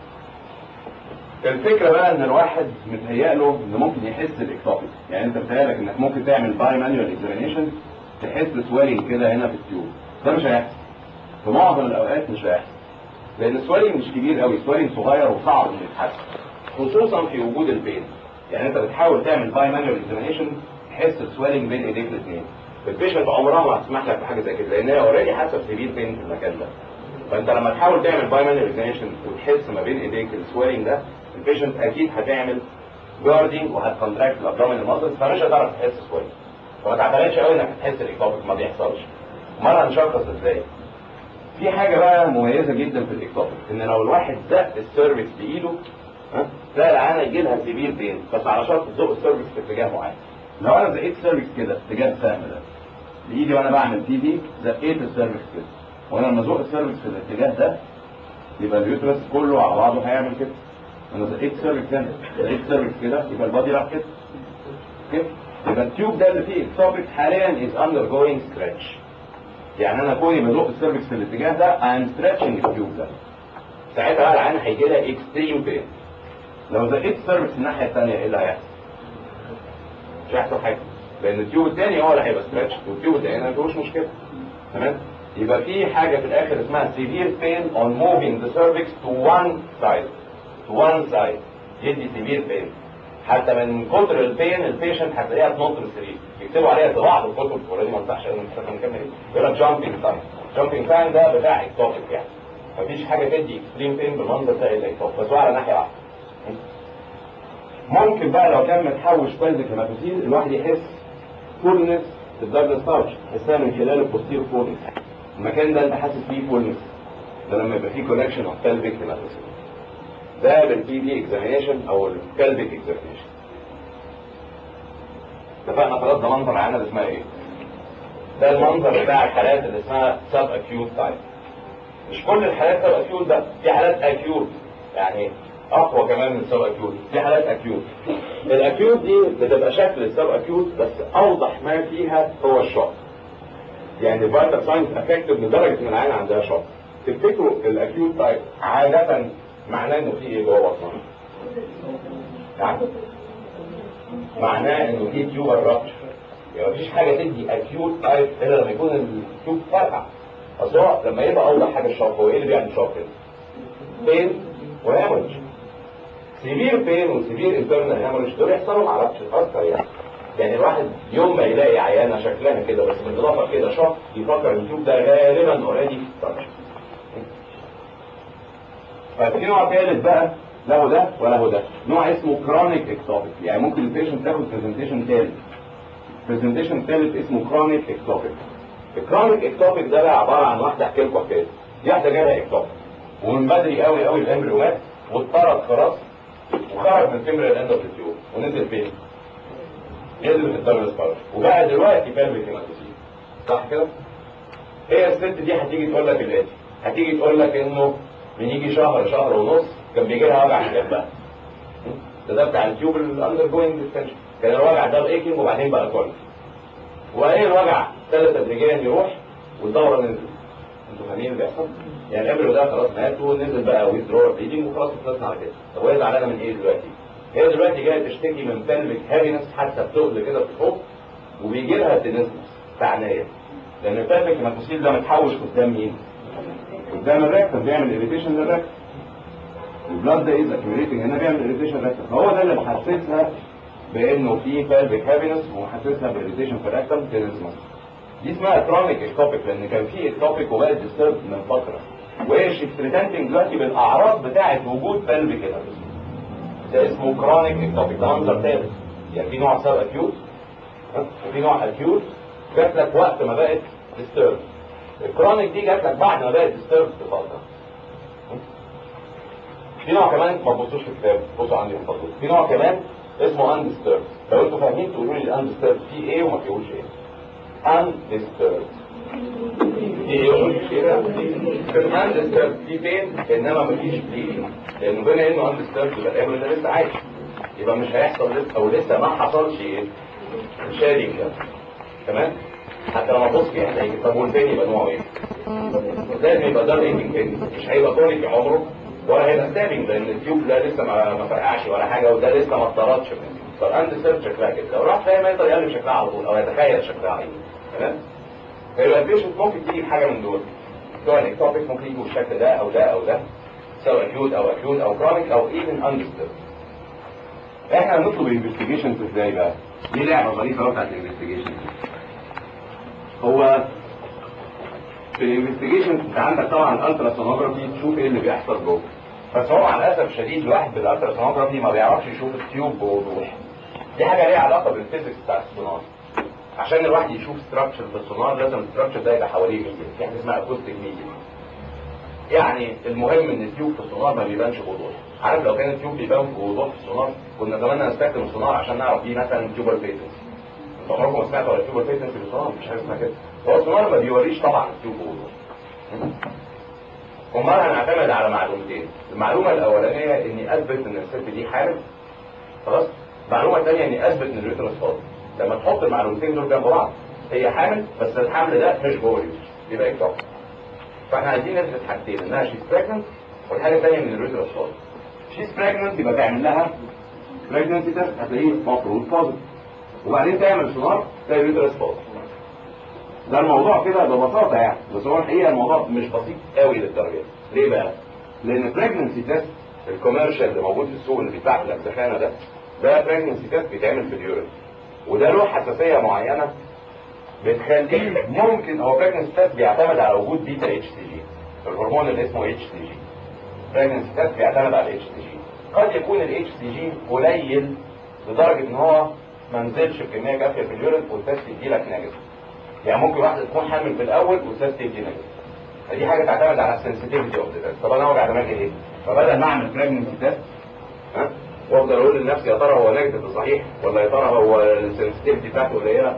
الفكره بقى ان الواحد متهيأ له انه ممكن يحس بالاكتوبيك يعني انت متهيألك انك ممكن تعمل باي مانيوال اكزامينيشن تحس سويلنج كده هنا في التيوب ده مش هيحصل في معظم الاوقات مش هيحصل لان السويلنج مش كبير قوي السويلنج صغير وصعب انه يتحس خصوصا في وجود البين يعني انت بتحاول تعمل باي مانيوال اكزامينيشن تحس السويلنج بين ايديك الاثنين البيشنت عمرها ما هتسمح لك بحاجه زي كده لان هي اوريدي حاسه بسبيل بين في المكان ده فانت لما تحاول تعمل باي مانيوال اكزامينيشن وتحس ما بين ايديك السويلنج ده البيشنت اكيد هتعمل جاردنج وهتكونتراكت الابدومينال ماسلز فمش هتعرف تحس سويلنج فما تعتمدش قوي انك تحس الاكتوبيك ما بيحصلش امال هنشخص ازاي في حاجه بقى مميزه جدا في الاكتوبيك ان لو الواحد زق السيرفكس بايده ها تلاقي العانه يجي لها سيفير بين بس على شرط تزق السيرفكس في اتجاه معين لو انا زقيت السيرفكس كده اتجاه السهم ده بايدي وانا بعمل تي في زقيت السيرفكس كده وانا لما ازق السيرفكس في الاتجاه ده يبقى اليوترس كله على بعضه هيعمل كده انا زقيت السيرفكس هنا زقيت السيرفكس كده يبقى البادي راح كده كده يبقى التيوب ده اللي فيه اكتوبيك حاليا از اندر جوينج ستريتش يعني انا كوني بزق السيرفكس في الاتجاه ده I'm stretching التيوب ده ساعتها بقى العين هيجي لها اكستريم بين لو زقيت السيرفكس الناحيه الثانيه ايه اللي هيحصل؟ مش هيحصل حاجه لان التيوب الثاني هو اللي هيبقى ستريتش والتيوب الثاني ما فيهوش مشكله تمام يبقى في حاجه في الاخر اسمها severe pain on moving the cervix to one side to one side يدي severe pain حتى من كتر البين البيشنت هتلاقيها تنط من السرير يكتبوا عليها في بعض الكتب ولازم ما انصحش انا مش عارف نكمل ايه يقول لك جامبينج ساين جامبينج ساين ده بتاع اكتوبيك يعني مفيش حاجه تدي اكستريم بين بالمنظر ده الا اكتوبيك بس هو على ناحيه واحده ممكن بقى لو كان متحوش بلزك هيماتوسيل الواحد يحس فولنس في الدارجنس تاوش يحسها من خلال البوستير فولنس المكان ده انت حاسس فيه فولنس ده لما يبقى فيه كونكشن اوف بلفيك هيماتوسيل ده بالبي دي اكزامينيشن او البلفيك اكزامينيشن اتفقنا خلاص ضمنت معانا اللي اسمها ايه ده المنظر بتاع الحالات اللي اسمها سب اكيوت تايب مش كل الحالات سب اكيوت بقى في حالات اكيوت يعني اقوى كمان من السب اكيوت في حالات اكيوت الاكيوت دي بتبقى شكل السب اكيوت بس اوضح ما فيها هو الشوك يعني الفيتال ساينس افكتد لدرجه ان العين عندها شوك تفتكروا الاكيوت تايب عاده معناه انه في ايه جوه بطنها نعم معناه انه في تيوبر رابتشر يعني مفيش حاجه تدي اكيوت تايب الا لما يكون التيوب فرقع اصل هو لما يبقى اوضح حاجه الشوك هو ايه اللي بيعمل شوك كده؟ بين وهامج سيفير بين وسيفير انترنال هامج دول يحصلوا مع رابتشر اكتر يعني يعني الواحد يوم ما يلاقي عيانه شكلها كده بس بالاضافه كده شوك يفكر ان التيوب ده غالبا اوريدي فرقع ففي نوع ثالث بقى له ده وله ده نوع اسمه كرونيك اكتوبيك يعني ممكن البيشنت تاخد برزنتيشن ثالث برزنتيشن ثالث اسمه كرونيك اكتوبيك الكرونيك اكتوبيك ده بقى عباره عن واحده احكي لكم حكايه دي واحده جالها اكتوبيك ومن بدري قوي قوي الامبريو مات واتطرد خلاص وخرج من فيمرال اند اوف التيوب ونزل فين؟ نزل في الدبل سبارش وبقى دلوقتي بيلفيك هيماتوسيل صح كده؟ هي الست دي هتيجي تقول لك الاتي هتيجي تقول لك انه من يجي شهر شهر ونص كان بيجي لها وجع في جنبها ده ده بتاع التيوب الاندر جوينج ديستنشن كان الوجع ده الايكنج وبعدين بقى كوليك وبعدين الوجع ابتدى تدريجيا يروح والدوره نزلت انتوا فاهمين اللي بيحصل؟ يعني الامبريو ده خلاص مات ونزل بقى ويزرور بليدنج وخلاص خلصنا على كده طب وهي زعلانه من ايه دلوقتي؟ هي دلوقتي جايه تشتكي من بلفيك هابينس حاسه بتقل كده في الفوق وبيجي لها تنزلس تعنايه لان البلفيك هيماتوسيل ده متحوش قدام مين؟ قدام الريكتم بيعمل اريتيشن للريكتم البلاد ده از اكيوريتنج هنا بيعمل اريتيشن للريكتم فهو ده اللي محسسها بانه في بلفيك هابينس ومحسسها باريتيشن في الريكتم تنزلس دي اسمها كرونيك اكتوبيك لان كان في اكتوبيك وبقت ديسترب من فتره وهي شيء بريزنتنج دلوقتي بالاعراض بتاعه وجود بلفيك كده ده اسمه كرونيك اكتوبيك ده منظر ثالث يعني في نوع سب اكيوت وفي نوع اكيوت جات لك وقت ما بقت ديسترب الكرونيك دي جات لك بعد ما بقت ديسترب بفتره في نوع كمان ما تبصوش في الكتاب بصوا عندي من فضلكم في نوع كمان اسمه اندسترب لو انتوا فاهمين تقولوا لي الاندسترب فيه ايه وما فيهوش ايه undisturbed في الاندسترب في بين انما مفيش بليدنج لانه بما انه اندسترب يبقى الامر ده لسه عايش يبقى مش هيحصل لسه او لسه ما حصلش ايه شادنج ده تمام حتى لما تبص فيه هتلاقي طب والتاني يبقى نوعه ايه؟ لازم يبقى ده ايتنج بين مش هيبقى كونيك عمره ولا هيبقى ستابنج لان التيوب ده لسه ما ما فرقعش ولا حاجه وده لسه ما اتطردش فالاندسترب شكلها كده لو راح تلاقي ما يقدر يقلب شكلها على طول او يتخيل شكلها ايه تمام فيبقى البيشنت ممكن تيجي بحاجه من دول سواء الاكتوبيك ممكن يجي بالشكل ده او ده او ده سواء اكيوت او اكيوت او كرونيك او ايفن اندسترب احنا هنطلب الانفستيجيشنز ازاي بقى؟ دي لعبه ظريفه بتاعت الانفستيجيشن هو في الانفستيجيشن انت عندك طبعا الالترا سونوجرافي تشوف ايه اللي بيحصل جوه بس هو مع الاسف الشديد الواحد بالالترا سونوجرافي ما بيعرفش يشوف التيوب بوضوح دي حاجه ليها علاقه بالفيزيكس بتاع السونار عشان الواحد يشوف ستراكشر في السونار لازم الستراكشر ده يبقى حواليه ميديا في حاجه اسمها اكوستيك ميديا يعني المهم ان التيوب في السونار ما بيبانش بوضوح عارف لو كان التيوب بيبان بوضوح في السونار كنا زمان نستخدم السونار عشان نعرف دي مثلا تيوبر بيتنس انتوا عمركم ما سمعتوا على تيوبر بيتنس في السونار مش حاجه اسمها كده هو السونار ما بيوريش طبعا التيوب بوضوح امال هنعتمد على معلومتين المعلومه الاولانيه اني اثبت ان الست دي حامل خلاص المعلومه الثانيه اني اثبت ان اليوترس فاضي لما تحط المعلومتين دول جنب بعض هي حامل بس الحمل ده مش جوه اليوترس يبقى اكتوب فاحنا عايزين نثبت حاجتين انها شيز بريجننت والحاجه الثانيه ان اليوترس فاضي شيز بريجننت يبقى تعمل لها بريجننسي تيست هتلاقيه المفروض فاضي وبعدين تعمل سونار تلاقي اليوترس فاضي ده الموضوع كده ببساطه يعني بس هو الحقيقه الموضوع مش بسيط قوي للدرجه دي ليه بقى؟ لان البريجننسي تيست الكوميرشال اللي موجود في السوق اللي بيتباع في الاجزخانه ده ده بريجننسي تيست بيتعمل في اليورين وده له حساسيه معينه بتخليه ممكن هو بريجننسي تيست بيعتمد على وجود بيتا اتش سي جي الهرمون اللي اسمه اتش سي جي بريجننسي تيست بيعتمد على الاتش سي جي قد يكون الاتش سي جي قليل لدرجه ان هو ما نزلش بكميه كافيه في اليورين والتيست يجي لك نيجاتيف يعني ممكن واحده تكون حامل في الاول والتيست يجي نيجاتيف فدي حاجه تعتمد على السنسيتيفيتي اوف ذا طب انا وجع دماغي ايه؟ فبدل ما اعمل بريجننسي تيست ها وافضل اقول لنفسي يا ترى هو نيجاتيف صحيح ولا يا ترى هو السنسيتيفيتي بتاعته قليله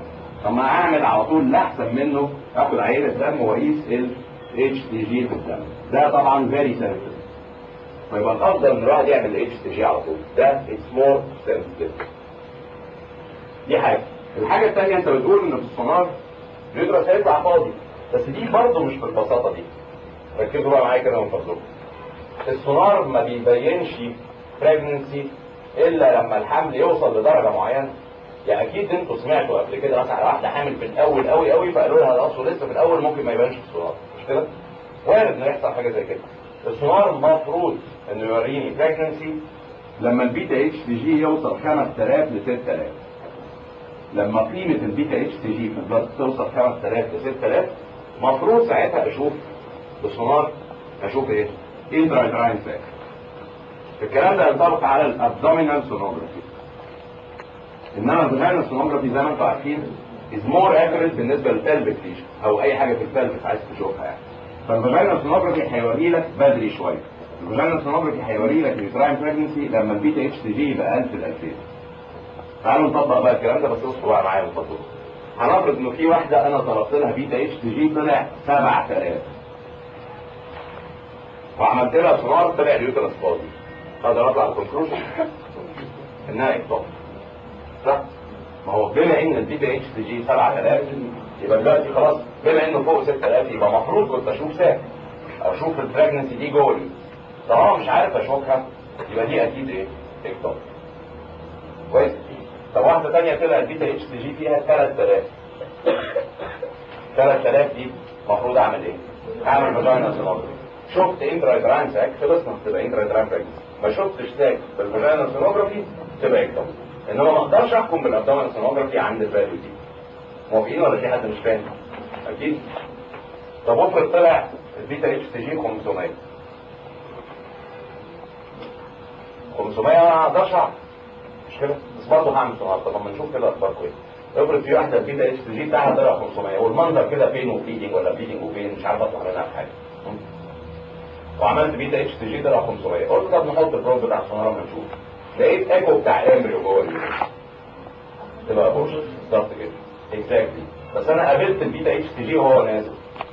طب ما اعمل على طول اللي احسن منه اخد عينه دم واقيس ال اتش تي جي في الدم ده طبعا فيري سنسيتيف فيبقى الافضل ان الواحد يعمل اتش تي جي على طول ده اتس مور سنسيتيف دي حاجه الحاجه الثانيه انت بتقول ان في السونار اليوترس هيطلع فاضي بس دي برضه مش بالبساطه دي ركزوا بقى معايا كده من فضلكم السونار ما بيبينش بريجنسي الا لما الحمل يوصل لدرجه معينه يعني اكيد انتوا سمعتوا قبل كده مثلا على واحده حامل في الاول قوي قوي فقالوا لها ده اصله لسه في الاول ممكن ما يبانش في السونار مش كده؟ وارد انه يحصل حاجه زي كده السونار المفروض انه يوريني بريجنسي لما البيتا اتش تي جي يوصل 5000 ل 6000 لما قيمه البيتا اتش تي جي في البلد توصل 5000 ل 6000 المفروض ساعتها اشوف بالسونار اشوف ايه؟ انترايتراين ساك الكلام ده ينطبق على الابدومينال سونوجرافي انما الفاجينال سونوجرافي زي ما انتم عارفين از مور اكيوريت بالنسبه للبلفيك ليجن او اي حاجه في البلفيك عايز تشوفها يعني فالفاجينال سونوجرافي هيوري لك بدري شويه الفاجينال سونوجرافي هيوري لك اليوتراين بريجنسي لما البيتا اتش تي جي يبقى 1000 ل 2000 تعالوا نطبق بقى الكلام ده بس اصبروا بقى معايا وتفضلوا هنفرض انه في واحده انا طلبت لها بيتا اتش تي جي طلع 7000 وعملت لها سونار طلع اليوترس فاضي اقدر اطلع الكونكلوجن انها اكتوب صح؟ ما هو بما ان البيتا اتش تي جي 7000 يبقى دلوقتي خلاص بما انه فوق 6000 يبقى المفروض كنت اشوف ساك او اشوف البريجنسي دي جوه طالما مش عارف اشوفها يبقى دي اكيد ايه؟ اكتوب كويس؟ طب واحده ثانيه طلع البيتا اتش تي جي فيها 3000 3000 دي المفروض اعمل ايه؟ اعمل فاجينا سونوجرافي شفت انترايتران ساك خلصنا تبقى انترايتران بريجنسي ما شفتش ساك بالفاجينا سونوجرافي تبقى اكتوب انما ما اقدرش احكم بالابدومين سونوجرافي عند الفاليو دي موافقين ولا في حد مش فاهم؟ اكيد طب افرض طلع البيتا اتش تي جي 500 500 انا ما اقدرش اعرف مش كده؟ بس برضه هعمل سونار طب لما نشوف كده اخبار كويس افرض في واحده البيتا اتش تي جي بتاعها طلع 500 والمنظر كده فين وبليدنج ولا بليدنج وفين مش عارف اطلع منها في حاجه وعملت بيتا اتش تي جي طلع 500 قلت طب نحط البروب بتاع السونار اما نشوف لقيت ايكو بتاع امبريو جوه اليوترس تبقى ابورشن بالظبط كده اكزاكتلي بس انا قابلت البيتا اتش تي جي وهو نازل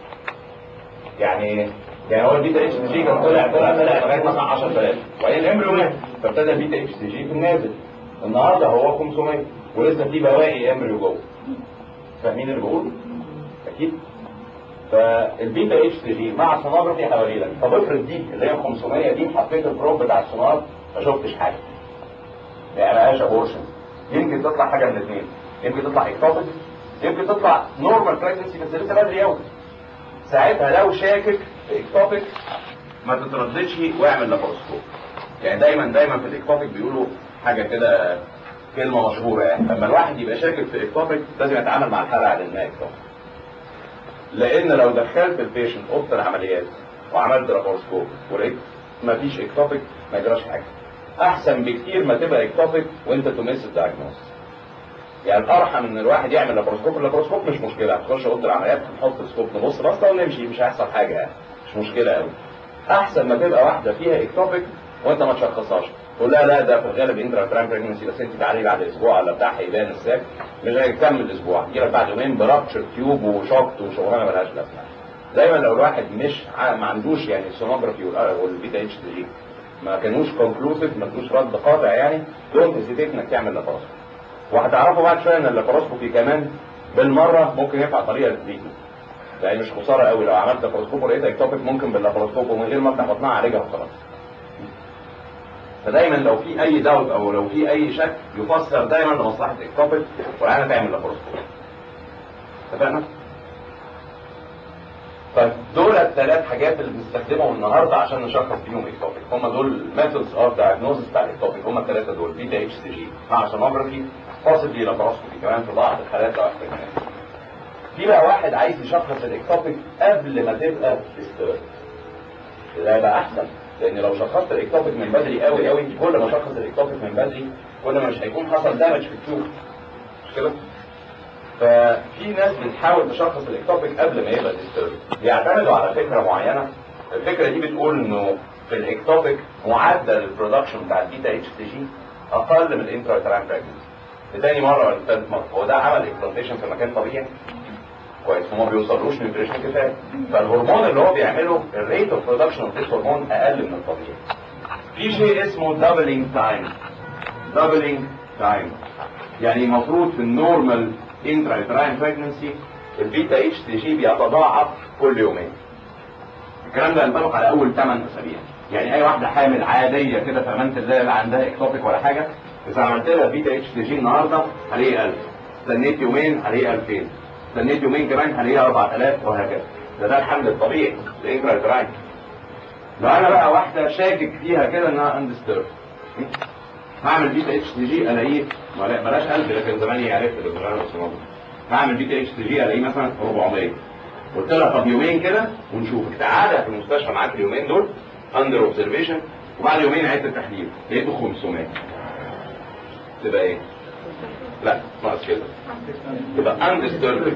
يعني يعني هو البيتا اتش تي جي كان طلع طلع طلع لغايه مثلا 10000 وبعدين الامبريو مات فابتدى البيتا اتش تي جي في النازل النهارده هو 500 ولسه في بواقي امبريو جوه فاهمين اللي بقوله؟ اكيد فالبيتا اتش تي جي مع السونوجرافي هوري لك طب افرض دي اللي هي 500 دي حطيت البروب بتاع السونار ما شفتش حاجه يعني ما بقاش ابورشن يمكن تطلع حاجه من الاثنين يمكن تطلع اكتوبيك يمكن تطلع نورمال بريجنسي بس لسه بدري قوي ساعتها لو شاكك في اكتوبيك ما تترددش واعمل لاباروسكوب يعني دايما دايما في الاكتوبيك بيقولوا حاجه كده كلمه مشهوره يعني لما الواحد يبقى شاكك في اكتوبيك لازم يتعامل مع الحاله على انها اكتوبيك لان لو دخلت البيشنت اوضه العمليات وعملت لاباروسكوب ولقيت ما فيش اكتوبيك ما يجراش حاجه احسن بكتير ما تبقى اكتوبيك وانت تمس الدايجنوز يعني الارحم ان الواحد يعمل لاباروسكوب اللاباروسكوب مش مشكله هتخش اوضه العمليات نحط سكوب نبص بس ونمشي مش هيحصل حاجه يعني مش مشكله قوي احسن ما تبقى واحده فيها اكتوبيك وانت ما تشخصهاش تقول لا لا ده في الغالب انترا ترام بريجنسي بس انت تعالي بعد اسبوع ولا بتاع هيبان الساك مش هيكمل اسبوع يجي لك بعد يومين برابتشر تيوب وشوكت وشغلانه ملهاش لازمه دايما لو الواحد مش ع- ما عندوش يعني السونوجرافي والبيتا اتش دي ما كانوش كونكلوسيف ما كانوش رد قاطع يعني دونت هيزيتيت انك تعمل لاباروسكوبي وهتعرفوا بعد شويه ان اللاباروسكوبي كمان بالمره ممكن ينفع طريقه للتريتمنت يعني مش خساره قوي لو عملت لاباروسكوب ولقيت اكتوبيك ممكن باللاباروسكوب ومن غير ما افتح بطنها اعالجها وخلاص فدايما لو في اي داوت او لو في اي شك يفسر دايما لمصلحه اكتوبيك والعينه تعمل لاباروسكوب اتفقنا؟ طيب دول الثلاث حاجات اللي بنستخدمهم النهارده عشان نشخص بيهم اكتوبيك هم دول ميثودز اوف دايجنوزس بتاع الاكتوبيك هم الثلاثه دول بيتا اتش سي جي مع سونوجرافي possibly لاباروسكوبي كمان في بعض الحالات لو احتاجناها في بقى واحد عايز يشخص الاكتوبيك قبل ما تبقى ديسترب ده يبقى احسن لان لو شخصت الاكتوبيك من بدري قوي قوي كل ما شخص الاكتوبيك من بدري كل ما مش هيكون حصل دامج في التيوب مش كده؟ ففي ناس بتحاول تشخص الاكتوبيك قبل ما يبقى ديسترب بيعتمدوا على فكره معينه الفكره دي بتقول انه في الاكتوبيك معدل البرودكشن بتاع البيتا اتش تي جي اقل من الانترا ترام بريجنسي لتاني مره ولا ثالث مره هو ده عمل اكسبلانتيشن في مكان طبيعي كويس وما بيوصلوش نيوتريشن كفايه فالهرمون اللي هو بيعمله الريت اوف برودكشن اوف ذيس هرمون اقل من الطبيعي في شيء اسمه دبلينج تايم دبلينج تايم يعني المفروض في النورمال انترايتراين بريجنسي البيتا اتش تي جي بيتضاعف كل يومين الكلام ده ينطبق على اول 8 اسابيع يعني اي واحده حامل عاديه كده فهمت ازاي لا عندها اكتوبيك ولا حاجه اذا عملت لها بيتا اتش تي جي النهارده هلاقي 1000 استنيت يومين هلاقي 2000 استنيت يومين كمان هلاقيها 4000 وهكذا ده ده الحمل الطبيعي الانترايتراين لو انا بقى واحده شاكك فيها كده انها اندستيرب هعمل بيتا اتش تي جي الاقيه ولا- بلاش 1000 لكن زماني عرفت الانترايتراين هعمل بيتا اتش تي جي الاقيه مثلا 400 قلت لها طب يومين كده ونشوفك تعالى في المستشفى معاك اليومين دول اندر اوبزرفيشن وبعد يومين عدت التحليل لقيته 500 تبقى ايه؟ لا ناقص كده يبقى اندستيرب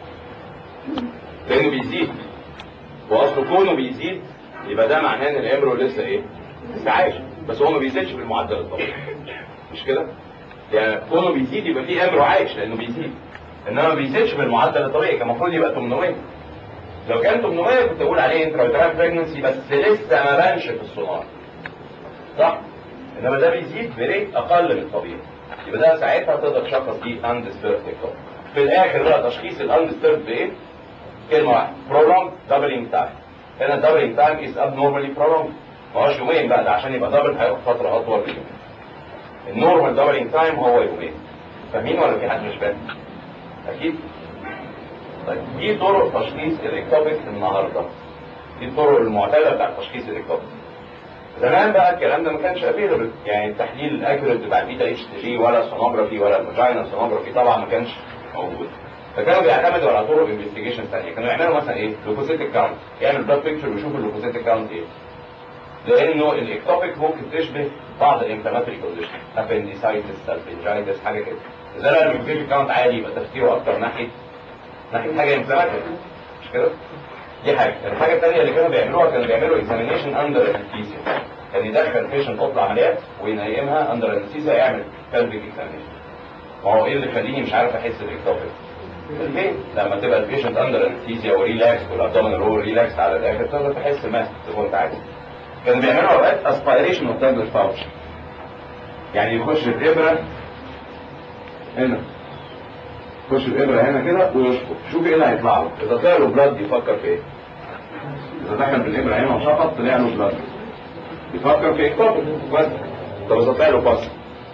لانه بيزيد واصله كونه بيزيد يبقى ده معناه ان الامرو لسه ايه؟ لسه عايش بس هو ما بيزيدش بالمعدل الطبيعي مش كده؟ يعني كونه بيزيد يبقى في امرو عايش لانه بيزيد انما ما بيزيدش بالمعدل الطبيعي كان المفروض يبقى 800 لو كان 800 كنت اقول عليه انترايترال بريجنسي بس لسه ما بانش في السونار صح انما ده بيزيد بريت اقل من الطبيعي يبقى ده ساعتها تقدر تشخص دي اندستيرد في الاخر بقى تشخيص الاندستيرد بايه كلمه واحده prolonged doubling time هنا الدبلنج تايم از abnormally prolonged ما هوش يومين بقى ده عشان يبقى دبل هياخد فتره اطول من يومين النورمال دبلنج تايم هو يومين فاهمين ولا في حد مش فاهم؟ اكيد طيب دي طرق تشخيص الاكتوبيك النهارده دي الطرق المعتاده بتاعت تشخيص الاكتوبيك زمان بقى الكلام ده ما كانش افيلبل يعني التحليل الاكيوريت بتاع البيتا اتش تي جي ولا السونوجرافي ولا الفاجينا سونوجرافي طبعا ما كانش موجود فكانوا بيعتمدوا على طرق انفستيجيشن ثانيه كانوا يعملوا مثلا ايه لوكوسيتيك كاونت يعمل بلاد بيكتشر ويشوف اللوكوسيتيك كاونت ايه لانه الاكتوبيك ممكن تشبه بعض الانفلاماتوري كونديشن ابنديسايتس سالفنجايتس حاجه كده اذا لقى اللوكوسيتيك كاونت عالي يبقى تفكيره اكتر ناحيه ناحيه حاجه انفلاماتوري مش كده دي حاجه الحاجه الثانيه اللي كانوا بيعملوها كانوا بيعملوا اكزامينيشن اندر انستيزيا كان يدخل بيشنت اوضه عمليات وينيمها اندر انستيزيا يعمل بلفيك اكزامينيشن ما هو ايه اللي يخليني مش عارف احس بالاكتوبيك البين لما تبقى البيشنت اندر انستيزيا وريلاكس والابدومينال رول ريلاكس على الاخر تقدر تحس ما تكون انت عايز كانوا بيعملوا اوقات اسبيريشن اوف تابلت باوتش يعني يخش الابره هنا يخش الابره هنا كده ويشفط شوف ايه اللي هيطلع له اذا طلع له بلاد يفكر في ايه اذا دخل بالابره هنا وشفط طلع له بلاد يفكر في اكتوبيك بس طب اذا طلع له باس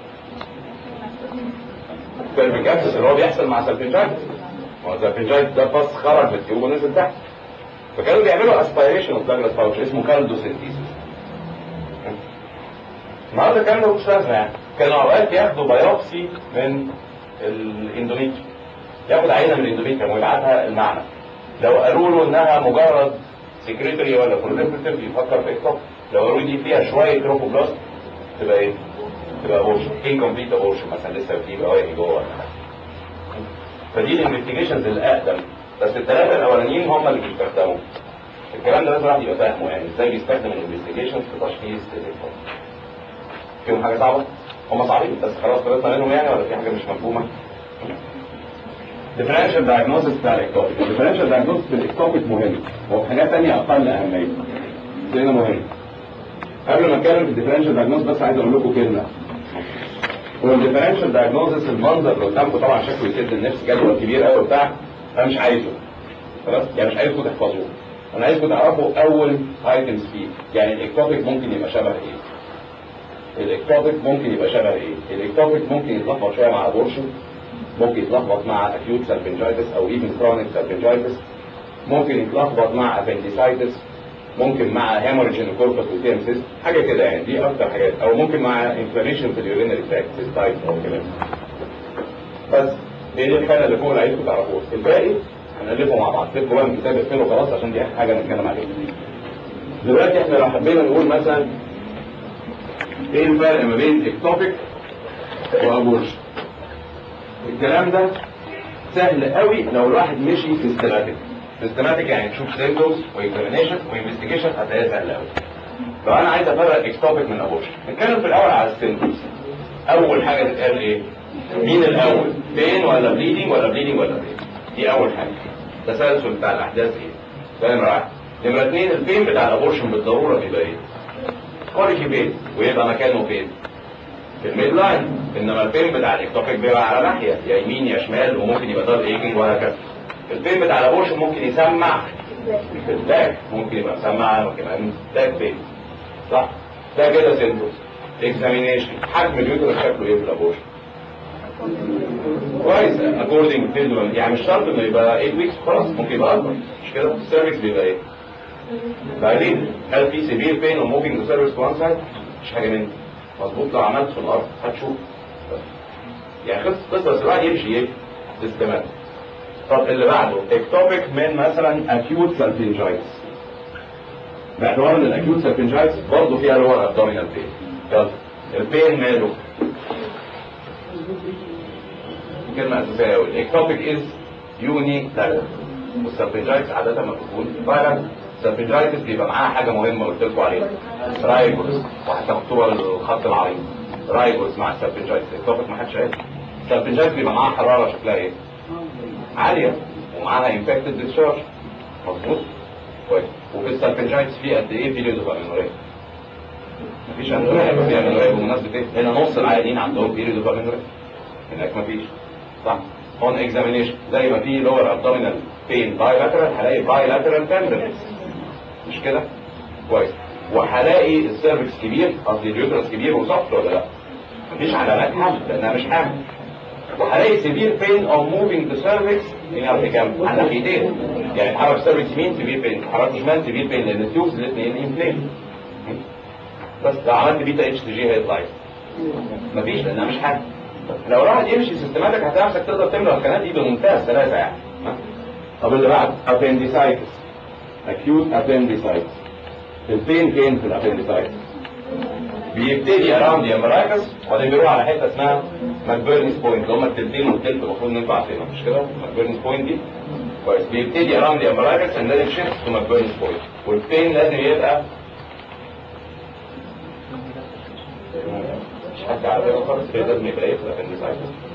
بيرفيك اكسس اللي هو بيحصل مع سالفنجايتس ما هو سالفنجايتس ده باس خرج من التيوب ونزل تحت فكانوا بيعملوا اسبيريشن اوف داجلاس باوتش اسمه كالدوسينتيسيس النهارده الكلام ده مش لازمه يعني كانوا اوقات ياخدوا بايوبسي من الاندوميتريوم ياخد عينه من الاندوميتريوم ويبعتها المعنى لو قالوا له انها مجرد سكريتري ولا بروليفرتيف يفكر في اكتوب لو قالوا دي فيها شويه تروفوبلاست تبقى ايه؟ تبقى اورشن انكمبليت اورشن مثلا لسه في بواقي جوه ولا حاجه فدي الانفستيجيشنز الاقدم بس الثلاثه الاولانيين هم اللي بيستخدموا الكلام ده لازم الواحد يبقى فاهمه يعني ازاي بيستخدم الانفستيجيشنز في تشخيص الاكتوب فيهم حاجه صعبه؟ هم صعبين بس خلاص خلصنا منهم يعني ولا في حاجه مش مفهومه؟ differential diagnosis بتاع الاكتوبيك differential diagnosis في الاكتوبيك مهم هو في حاجات ثانيه اقل اهميه هنا مهم قبل ما اتكلم في الديفرنشال دايجنوز بس عايز اقول لكم كلمه هو الديفرنشال دايجنوزس المنظر اللي قدامكم طبعا شكله يسد النفس جدول كبير قوي وبتاع انا مش عايزه خلاص يعني مش عايزكم تحفظوه انا عايزكم تعرفوا اول ايتمز فيه يعني الاكتوبيك ممكن يبقى شبه ايه الاكتوبيك ممكن يبقى شبه ايه الاكتوبيك ممكن يتلخبط شويه مع ابورشن ممكن يتلخبط مع acute salpingitis او even chronic salpingitis ممكن يتلخبط مع appendicitis ممكن مع hemorrhage in the corpus luteum cyst حاجه كده يعني دي اكتر حاجات او ممكن مع inflammation في اليورينري تراكت cystitis او كده بس هي دي الحاله اللي فوق اللي عايزكم تعرفوها الباقي هنألفه مع بعض سيبكم بقى من الكتاب اقفله خلاص عشان دي اخر حاجه نتكلم عليها دلوقتي احنا لو حبينا نقول مثلا ايه الفرق ما بين اكتوبيك وابورشن الكلام ده سهل قوي لو الواحد مشي سيستماتيك سيستماتيك يعني تشوف سيمتومز واكزامينيشن وانفستيجيشن هتلاقيها سهله قوي لو انا عايز افرق اكتوبيك من ابورشن نتكلم في الاول على السيمتومز اول حاجه تتقال ايه مين الاول بين ولا بليدنج ولا بليدنج ولا بين دي اول حاجه التسلسل بتاع الاحداث ايه ده نمره واحد نمره اثنين البين بتاع الابورشن بالضروره بيبقى ايه كوريكي بين ويبقى مكانه فين في الميد لاين انما البين بتاع الاكتوبيك بيبقى على ناحيه يا يمين يا شمال وممكن يبقى دار ايجنج وهكذا البين بتاع الابورشن ممكن يسمع في الباك ممكن يبقى مسمع كمان باك بين صح ده كده سيمبتومز اكزامينيشن حجم اليوترس شكله ايه في الابورشن كويس اكوردنج فيلم يعني مش شرط انه يبقى 8 ويكس خلاص ممكن يبقى اكبر مش كده السيرفكس بيبقى ايه بعدين هل في سيفير بين وموفينج ذا سيرفكس وان سايد مش حاجه مني مظبوط لو عملت في الارض هتشوف يعني قصه قصه الواحد يمشي ايه سيستماتيك طب اللي بعده اكتوبيك من مثلا اكيوت سالفنجايتس باعتبار ان الاكيوت سالفنجايتس برضه فيها لور ابدومينال بين يلا البين ماله كلمة أساسية أوي الإكتوبيك إز يوني لاترال والسالفنجايتس عادة ما بتكون فايرال السالفنجايتس بيبقى معاها حاجة مهمة قلت لكم عليها رايبوس وحتى مكتوبة بالخط العريض رايبوس مع السالفنجايتس الإكتوبيك ما حدش عارف السالفنجايتس بيبقى معاها حرارة شكلها إيه؟ عالية ومعاها انفكتد ديسشارج مظبوط كويس وفي السالفنجايتس في قد إيه بيريود اوف امينوريا؟ مفيش امينوريا يبقى في امينوريا بمناسبة إيه؟ هنا نص العيانين عندهم بيريود اوف امينوريا هناك مفيش صح اون اكزامينيشن زي ما في لور ابدومينال بين بايلاترال هلاقي بايلاترال تندرنس مش كده كويس وهلاقي السيرفكس كبير قصدي اليوترس كبير وسطر ولا لا مفيش علامات حمل لانها مش حامل وهلاقي سيفير بين او موفينج ذا سيرفكس يعني كام على ناحيتين يعني حرف سيرفكس يمين سيفير بين حرف شمال سيفير بين لان التيوبز الاثنين انفليم بس لو عملت بيتا اتش تي جي هيطلع ايه؟ مفيش لانها مش حامل لو الواحد يمشي سيستماتيك هتلاقي نفسك تقدر تملى القناه دي بمنتهى السلاسه يعني ها؟ طب اللي بعد appendicitis acute appendicitis البين فين في الابنديسايتس بيبتدي اراوند the umbilicus وبعدين بيروح على حته اسمها ماكبيرنس بوينت اللي هم التلتين والتلت المفروض ان انتوا عارفينها مش كده ماكبيرنس بوينت دي كويس بيبتدي اراوند the umbilicus and then it shifts to ماكبيرنس بوينت والبين لازم يبقى مش حد عارفها خالص هي لازم يبقى ايه في الابنديسايتس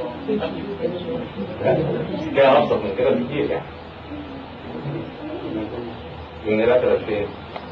كده ابسط من كده بكتير يعني يونيلاترال فين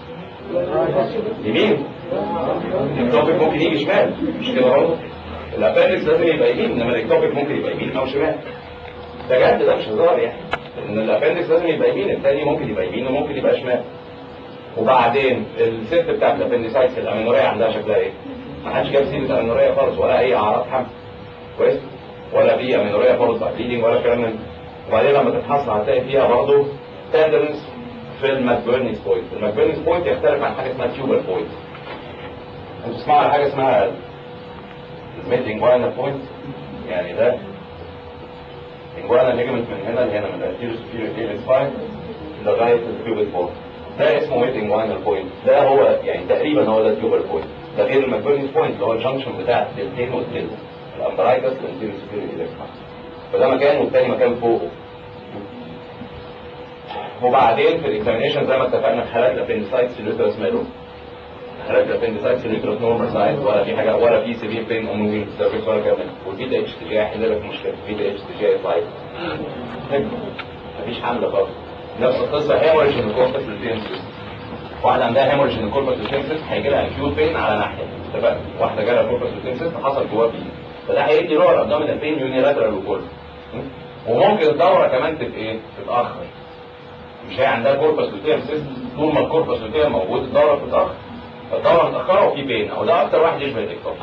يمين التوبيك ممكن يجي شمال مش كده برضه الابندكس لازم يبقى يمين انما التوبيك ممكن يبقى يمين او شمال ده جد ده مش هزار يعني ان الابندكس لازم يبقى يمين الثاني ممكن يبقى يمين وممكن يبقى شمال وبعدين الست بتاعت الابندسايتس الامينوريه عندها شكلها ايه؟ ما حدش جاب سيره امينوريه خالص ولا اي اعراض حمل كويس ولا في امينوريه خالص بليدنج ولا كلام من وبعدين لما تتحصل هتلاقي فيها برضه تندرنس في الماكبيرنيس بوينت الماكبيرنيس بوينت يختلف عن حاجه اسمها تيوبر بوينت انتوا تسمعوا على حاجه اسمها الميدلينجوانا بوينت يعني ده لينجوانا ليجمنت من هنا لهنا من الانتيريور سوبيريور ايليك سباين لغايه الكيوبيك بوينت ده اسمه ميدلينجوانا بوينت ده هو يعني تقريبا هو ده التيوبر بوينت ده غير الماكبيرنيس بوينت اللي هو الجنكشن بتاع التلتين والتلت الامبرايكس الانتيريور سوبيريور ايليك سباين فده مكان والتاني مكان فوقه وبعدين في الاكزامينشن زي ما اتفقنا في حالات الابندسايتس اليوترس ماله حالات الابندسايتس اليوترس نورمال سايز ولا في حاجه ولا في سيفير بين او موفينج سيرفيس ولا كمان والبيتا اتش تي جي هيحل لك مشكله البيتا اتش تي جي يطلع مفيش حمل خالص نفس القصه هيموريج ان الكوربس للتنسس واحده عندها هيموريج ان الكوربس للتنسس هيجي لها اكيوت بين على ناحيه اتفقنا واحده جالها كوربس للتنسس حصل جواه بين فده هيدي لور ابدومينال بين يونيلاترال وكل وممكن الدوره كمان تبقى ايه تتاخر مش هي عندها كوربس لوتيم سيستم طول ما الكوربس لوتيم موجود الدوره بتتاخر الدوره متاخره وفي بين او ده اكتر واحد يشبه الدكتور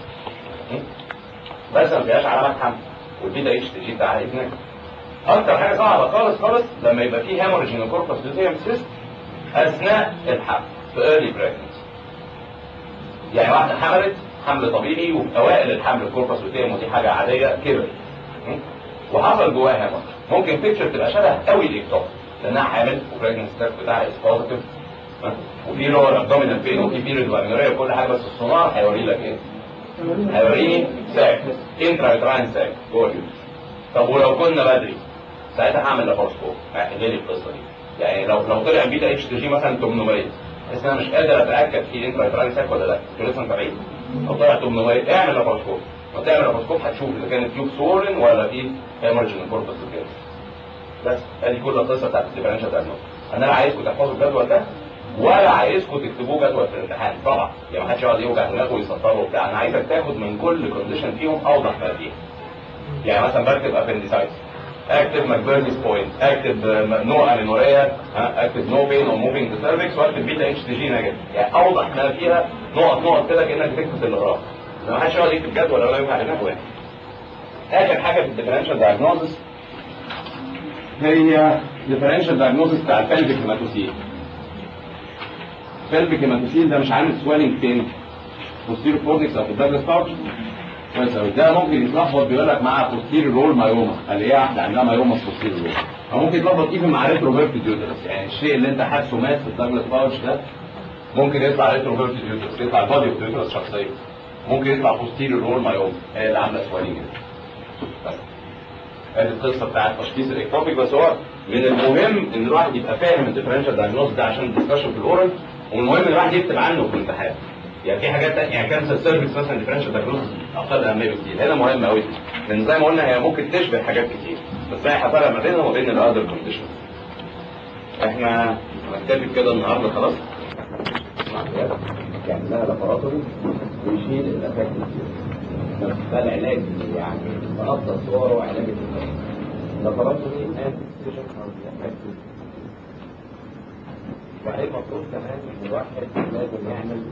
بس ما فيهاش علامات حمل والبيتا اتش تي جي بتاعها اثنين اكتر حاجه صعبه خالص خالص لما يبقى في هيموريج من الكوربس لوتيم سيستم اثناء الحمل في ايرلي بريجنسي يعني واحده حملت حمل طبيعي وفي اوائل الحمل الكوربس لوتيم ودي حاجه عاديه كبر وحصل جواها هيموريج ممكن بيكتشر تبقى شبه قوي الاكتوب لانها حامل وبريجنسي ستاف بتاعها از بوزيتيف وفي لور ابدومينال بين وفي بيريد وامينوريا وكل حاجه بس السونار هيوري لك ايه؟ هيوريني ساك انترا يوتراين ساك جوه اليوترس طب ولو كنا بدري ساعتها هعمل لابارسكوب هيحل لي القصه دي يعني لو لو طلع بيتا اتش تي جي مثلا 800 بس انا مش قادر اتاكد في انترا يوتراين ساك ولا لا انتوا لسه متابعين لو طلع 800 اعمل لابارسكوب وتعمل لابروسكوب هتشوف اذا كان التيوب سورن ولا في هيمرج من كوربس كده بس ادي كل القصه بتاعت الديفرنشال دايجنوز انا لا عايزكم تحفظوا الجدول ده ولا عايزكم تكتبوه جدول في الامتحان طبعا يعني ما حدش يقعد يوجع دماغه ويسطره وبتاع انا عايزك تاخد من كل كونديشن فيهم اوضح ما فيها يعني مثلا بكتب ابنديسايتس اكتب ماكبرنيس بوينت اكتب نو امينوريا اكتب نو بين او موفينج ذا سيرفكس واكتب بيتا اتش تي جي نيجاتيف يعني اوضح ما فيها نقط نقط كده كانك بتكتب اللي وراك ما حدش يقعد يكتب جدول ولا ينفع دماغه يعني اخر حاجه في الديفرنشال دايجنوزس هي ديفرنشال دايجنوزس بتاع البلفيك هيماتوسيل البلفيك هيماتوسيل ده مش عامل سويلنج فين بوستيرو كورنكس او في الداجلاس باوتش كويس قوي ده ممكن يتلخبط بيقول لك مع بوستيرو رول مايوما قال ايه واحده عندها مايوما في بوستيرو رول او ممكن يتلخبط ايفن مع ريتروفيرت ديوترس يعني الشيء اللي انت حاسه مات في الداجلاس باوتش ده ممكن يطلع ريتروفيرت ديوترس يطلع البادي اوف ديوترس شخصيا ممكن يطلع بوستيرو رول مايوما هي اللي عامله سويلنج بس ادي القصه بتاعت تشخيص الاكتوبيك بس هو من المهم ان الواحد يبقى فاهم الديفرنشال دايجنوز ده عشان الدسكشن في الاورال والمهم ان الواحد يكتب عنه في الامتحان يعني في حاجات تانية يعني كانسر سيرفيس مثلا ديفرنشال دايجنوز اقل اهميه بكتير هنا مهم قوي لان زي ما قلنا هي ممكن تشبه حاجات كتير بس هي هفرق ما بينها وما بين الاذر كونديشن احنا هنكتفي كده النهارده خلاص يعني لها لابوراتوري ويشيل الافكت بس ده العلاج يعني بأفضل صوره علاج الدكتور لابوراتوري اند سيشن وبعدين المفروض كمان ان الواحد لازم يعمل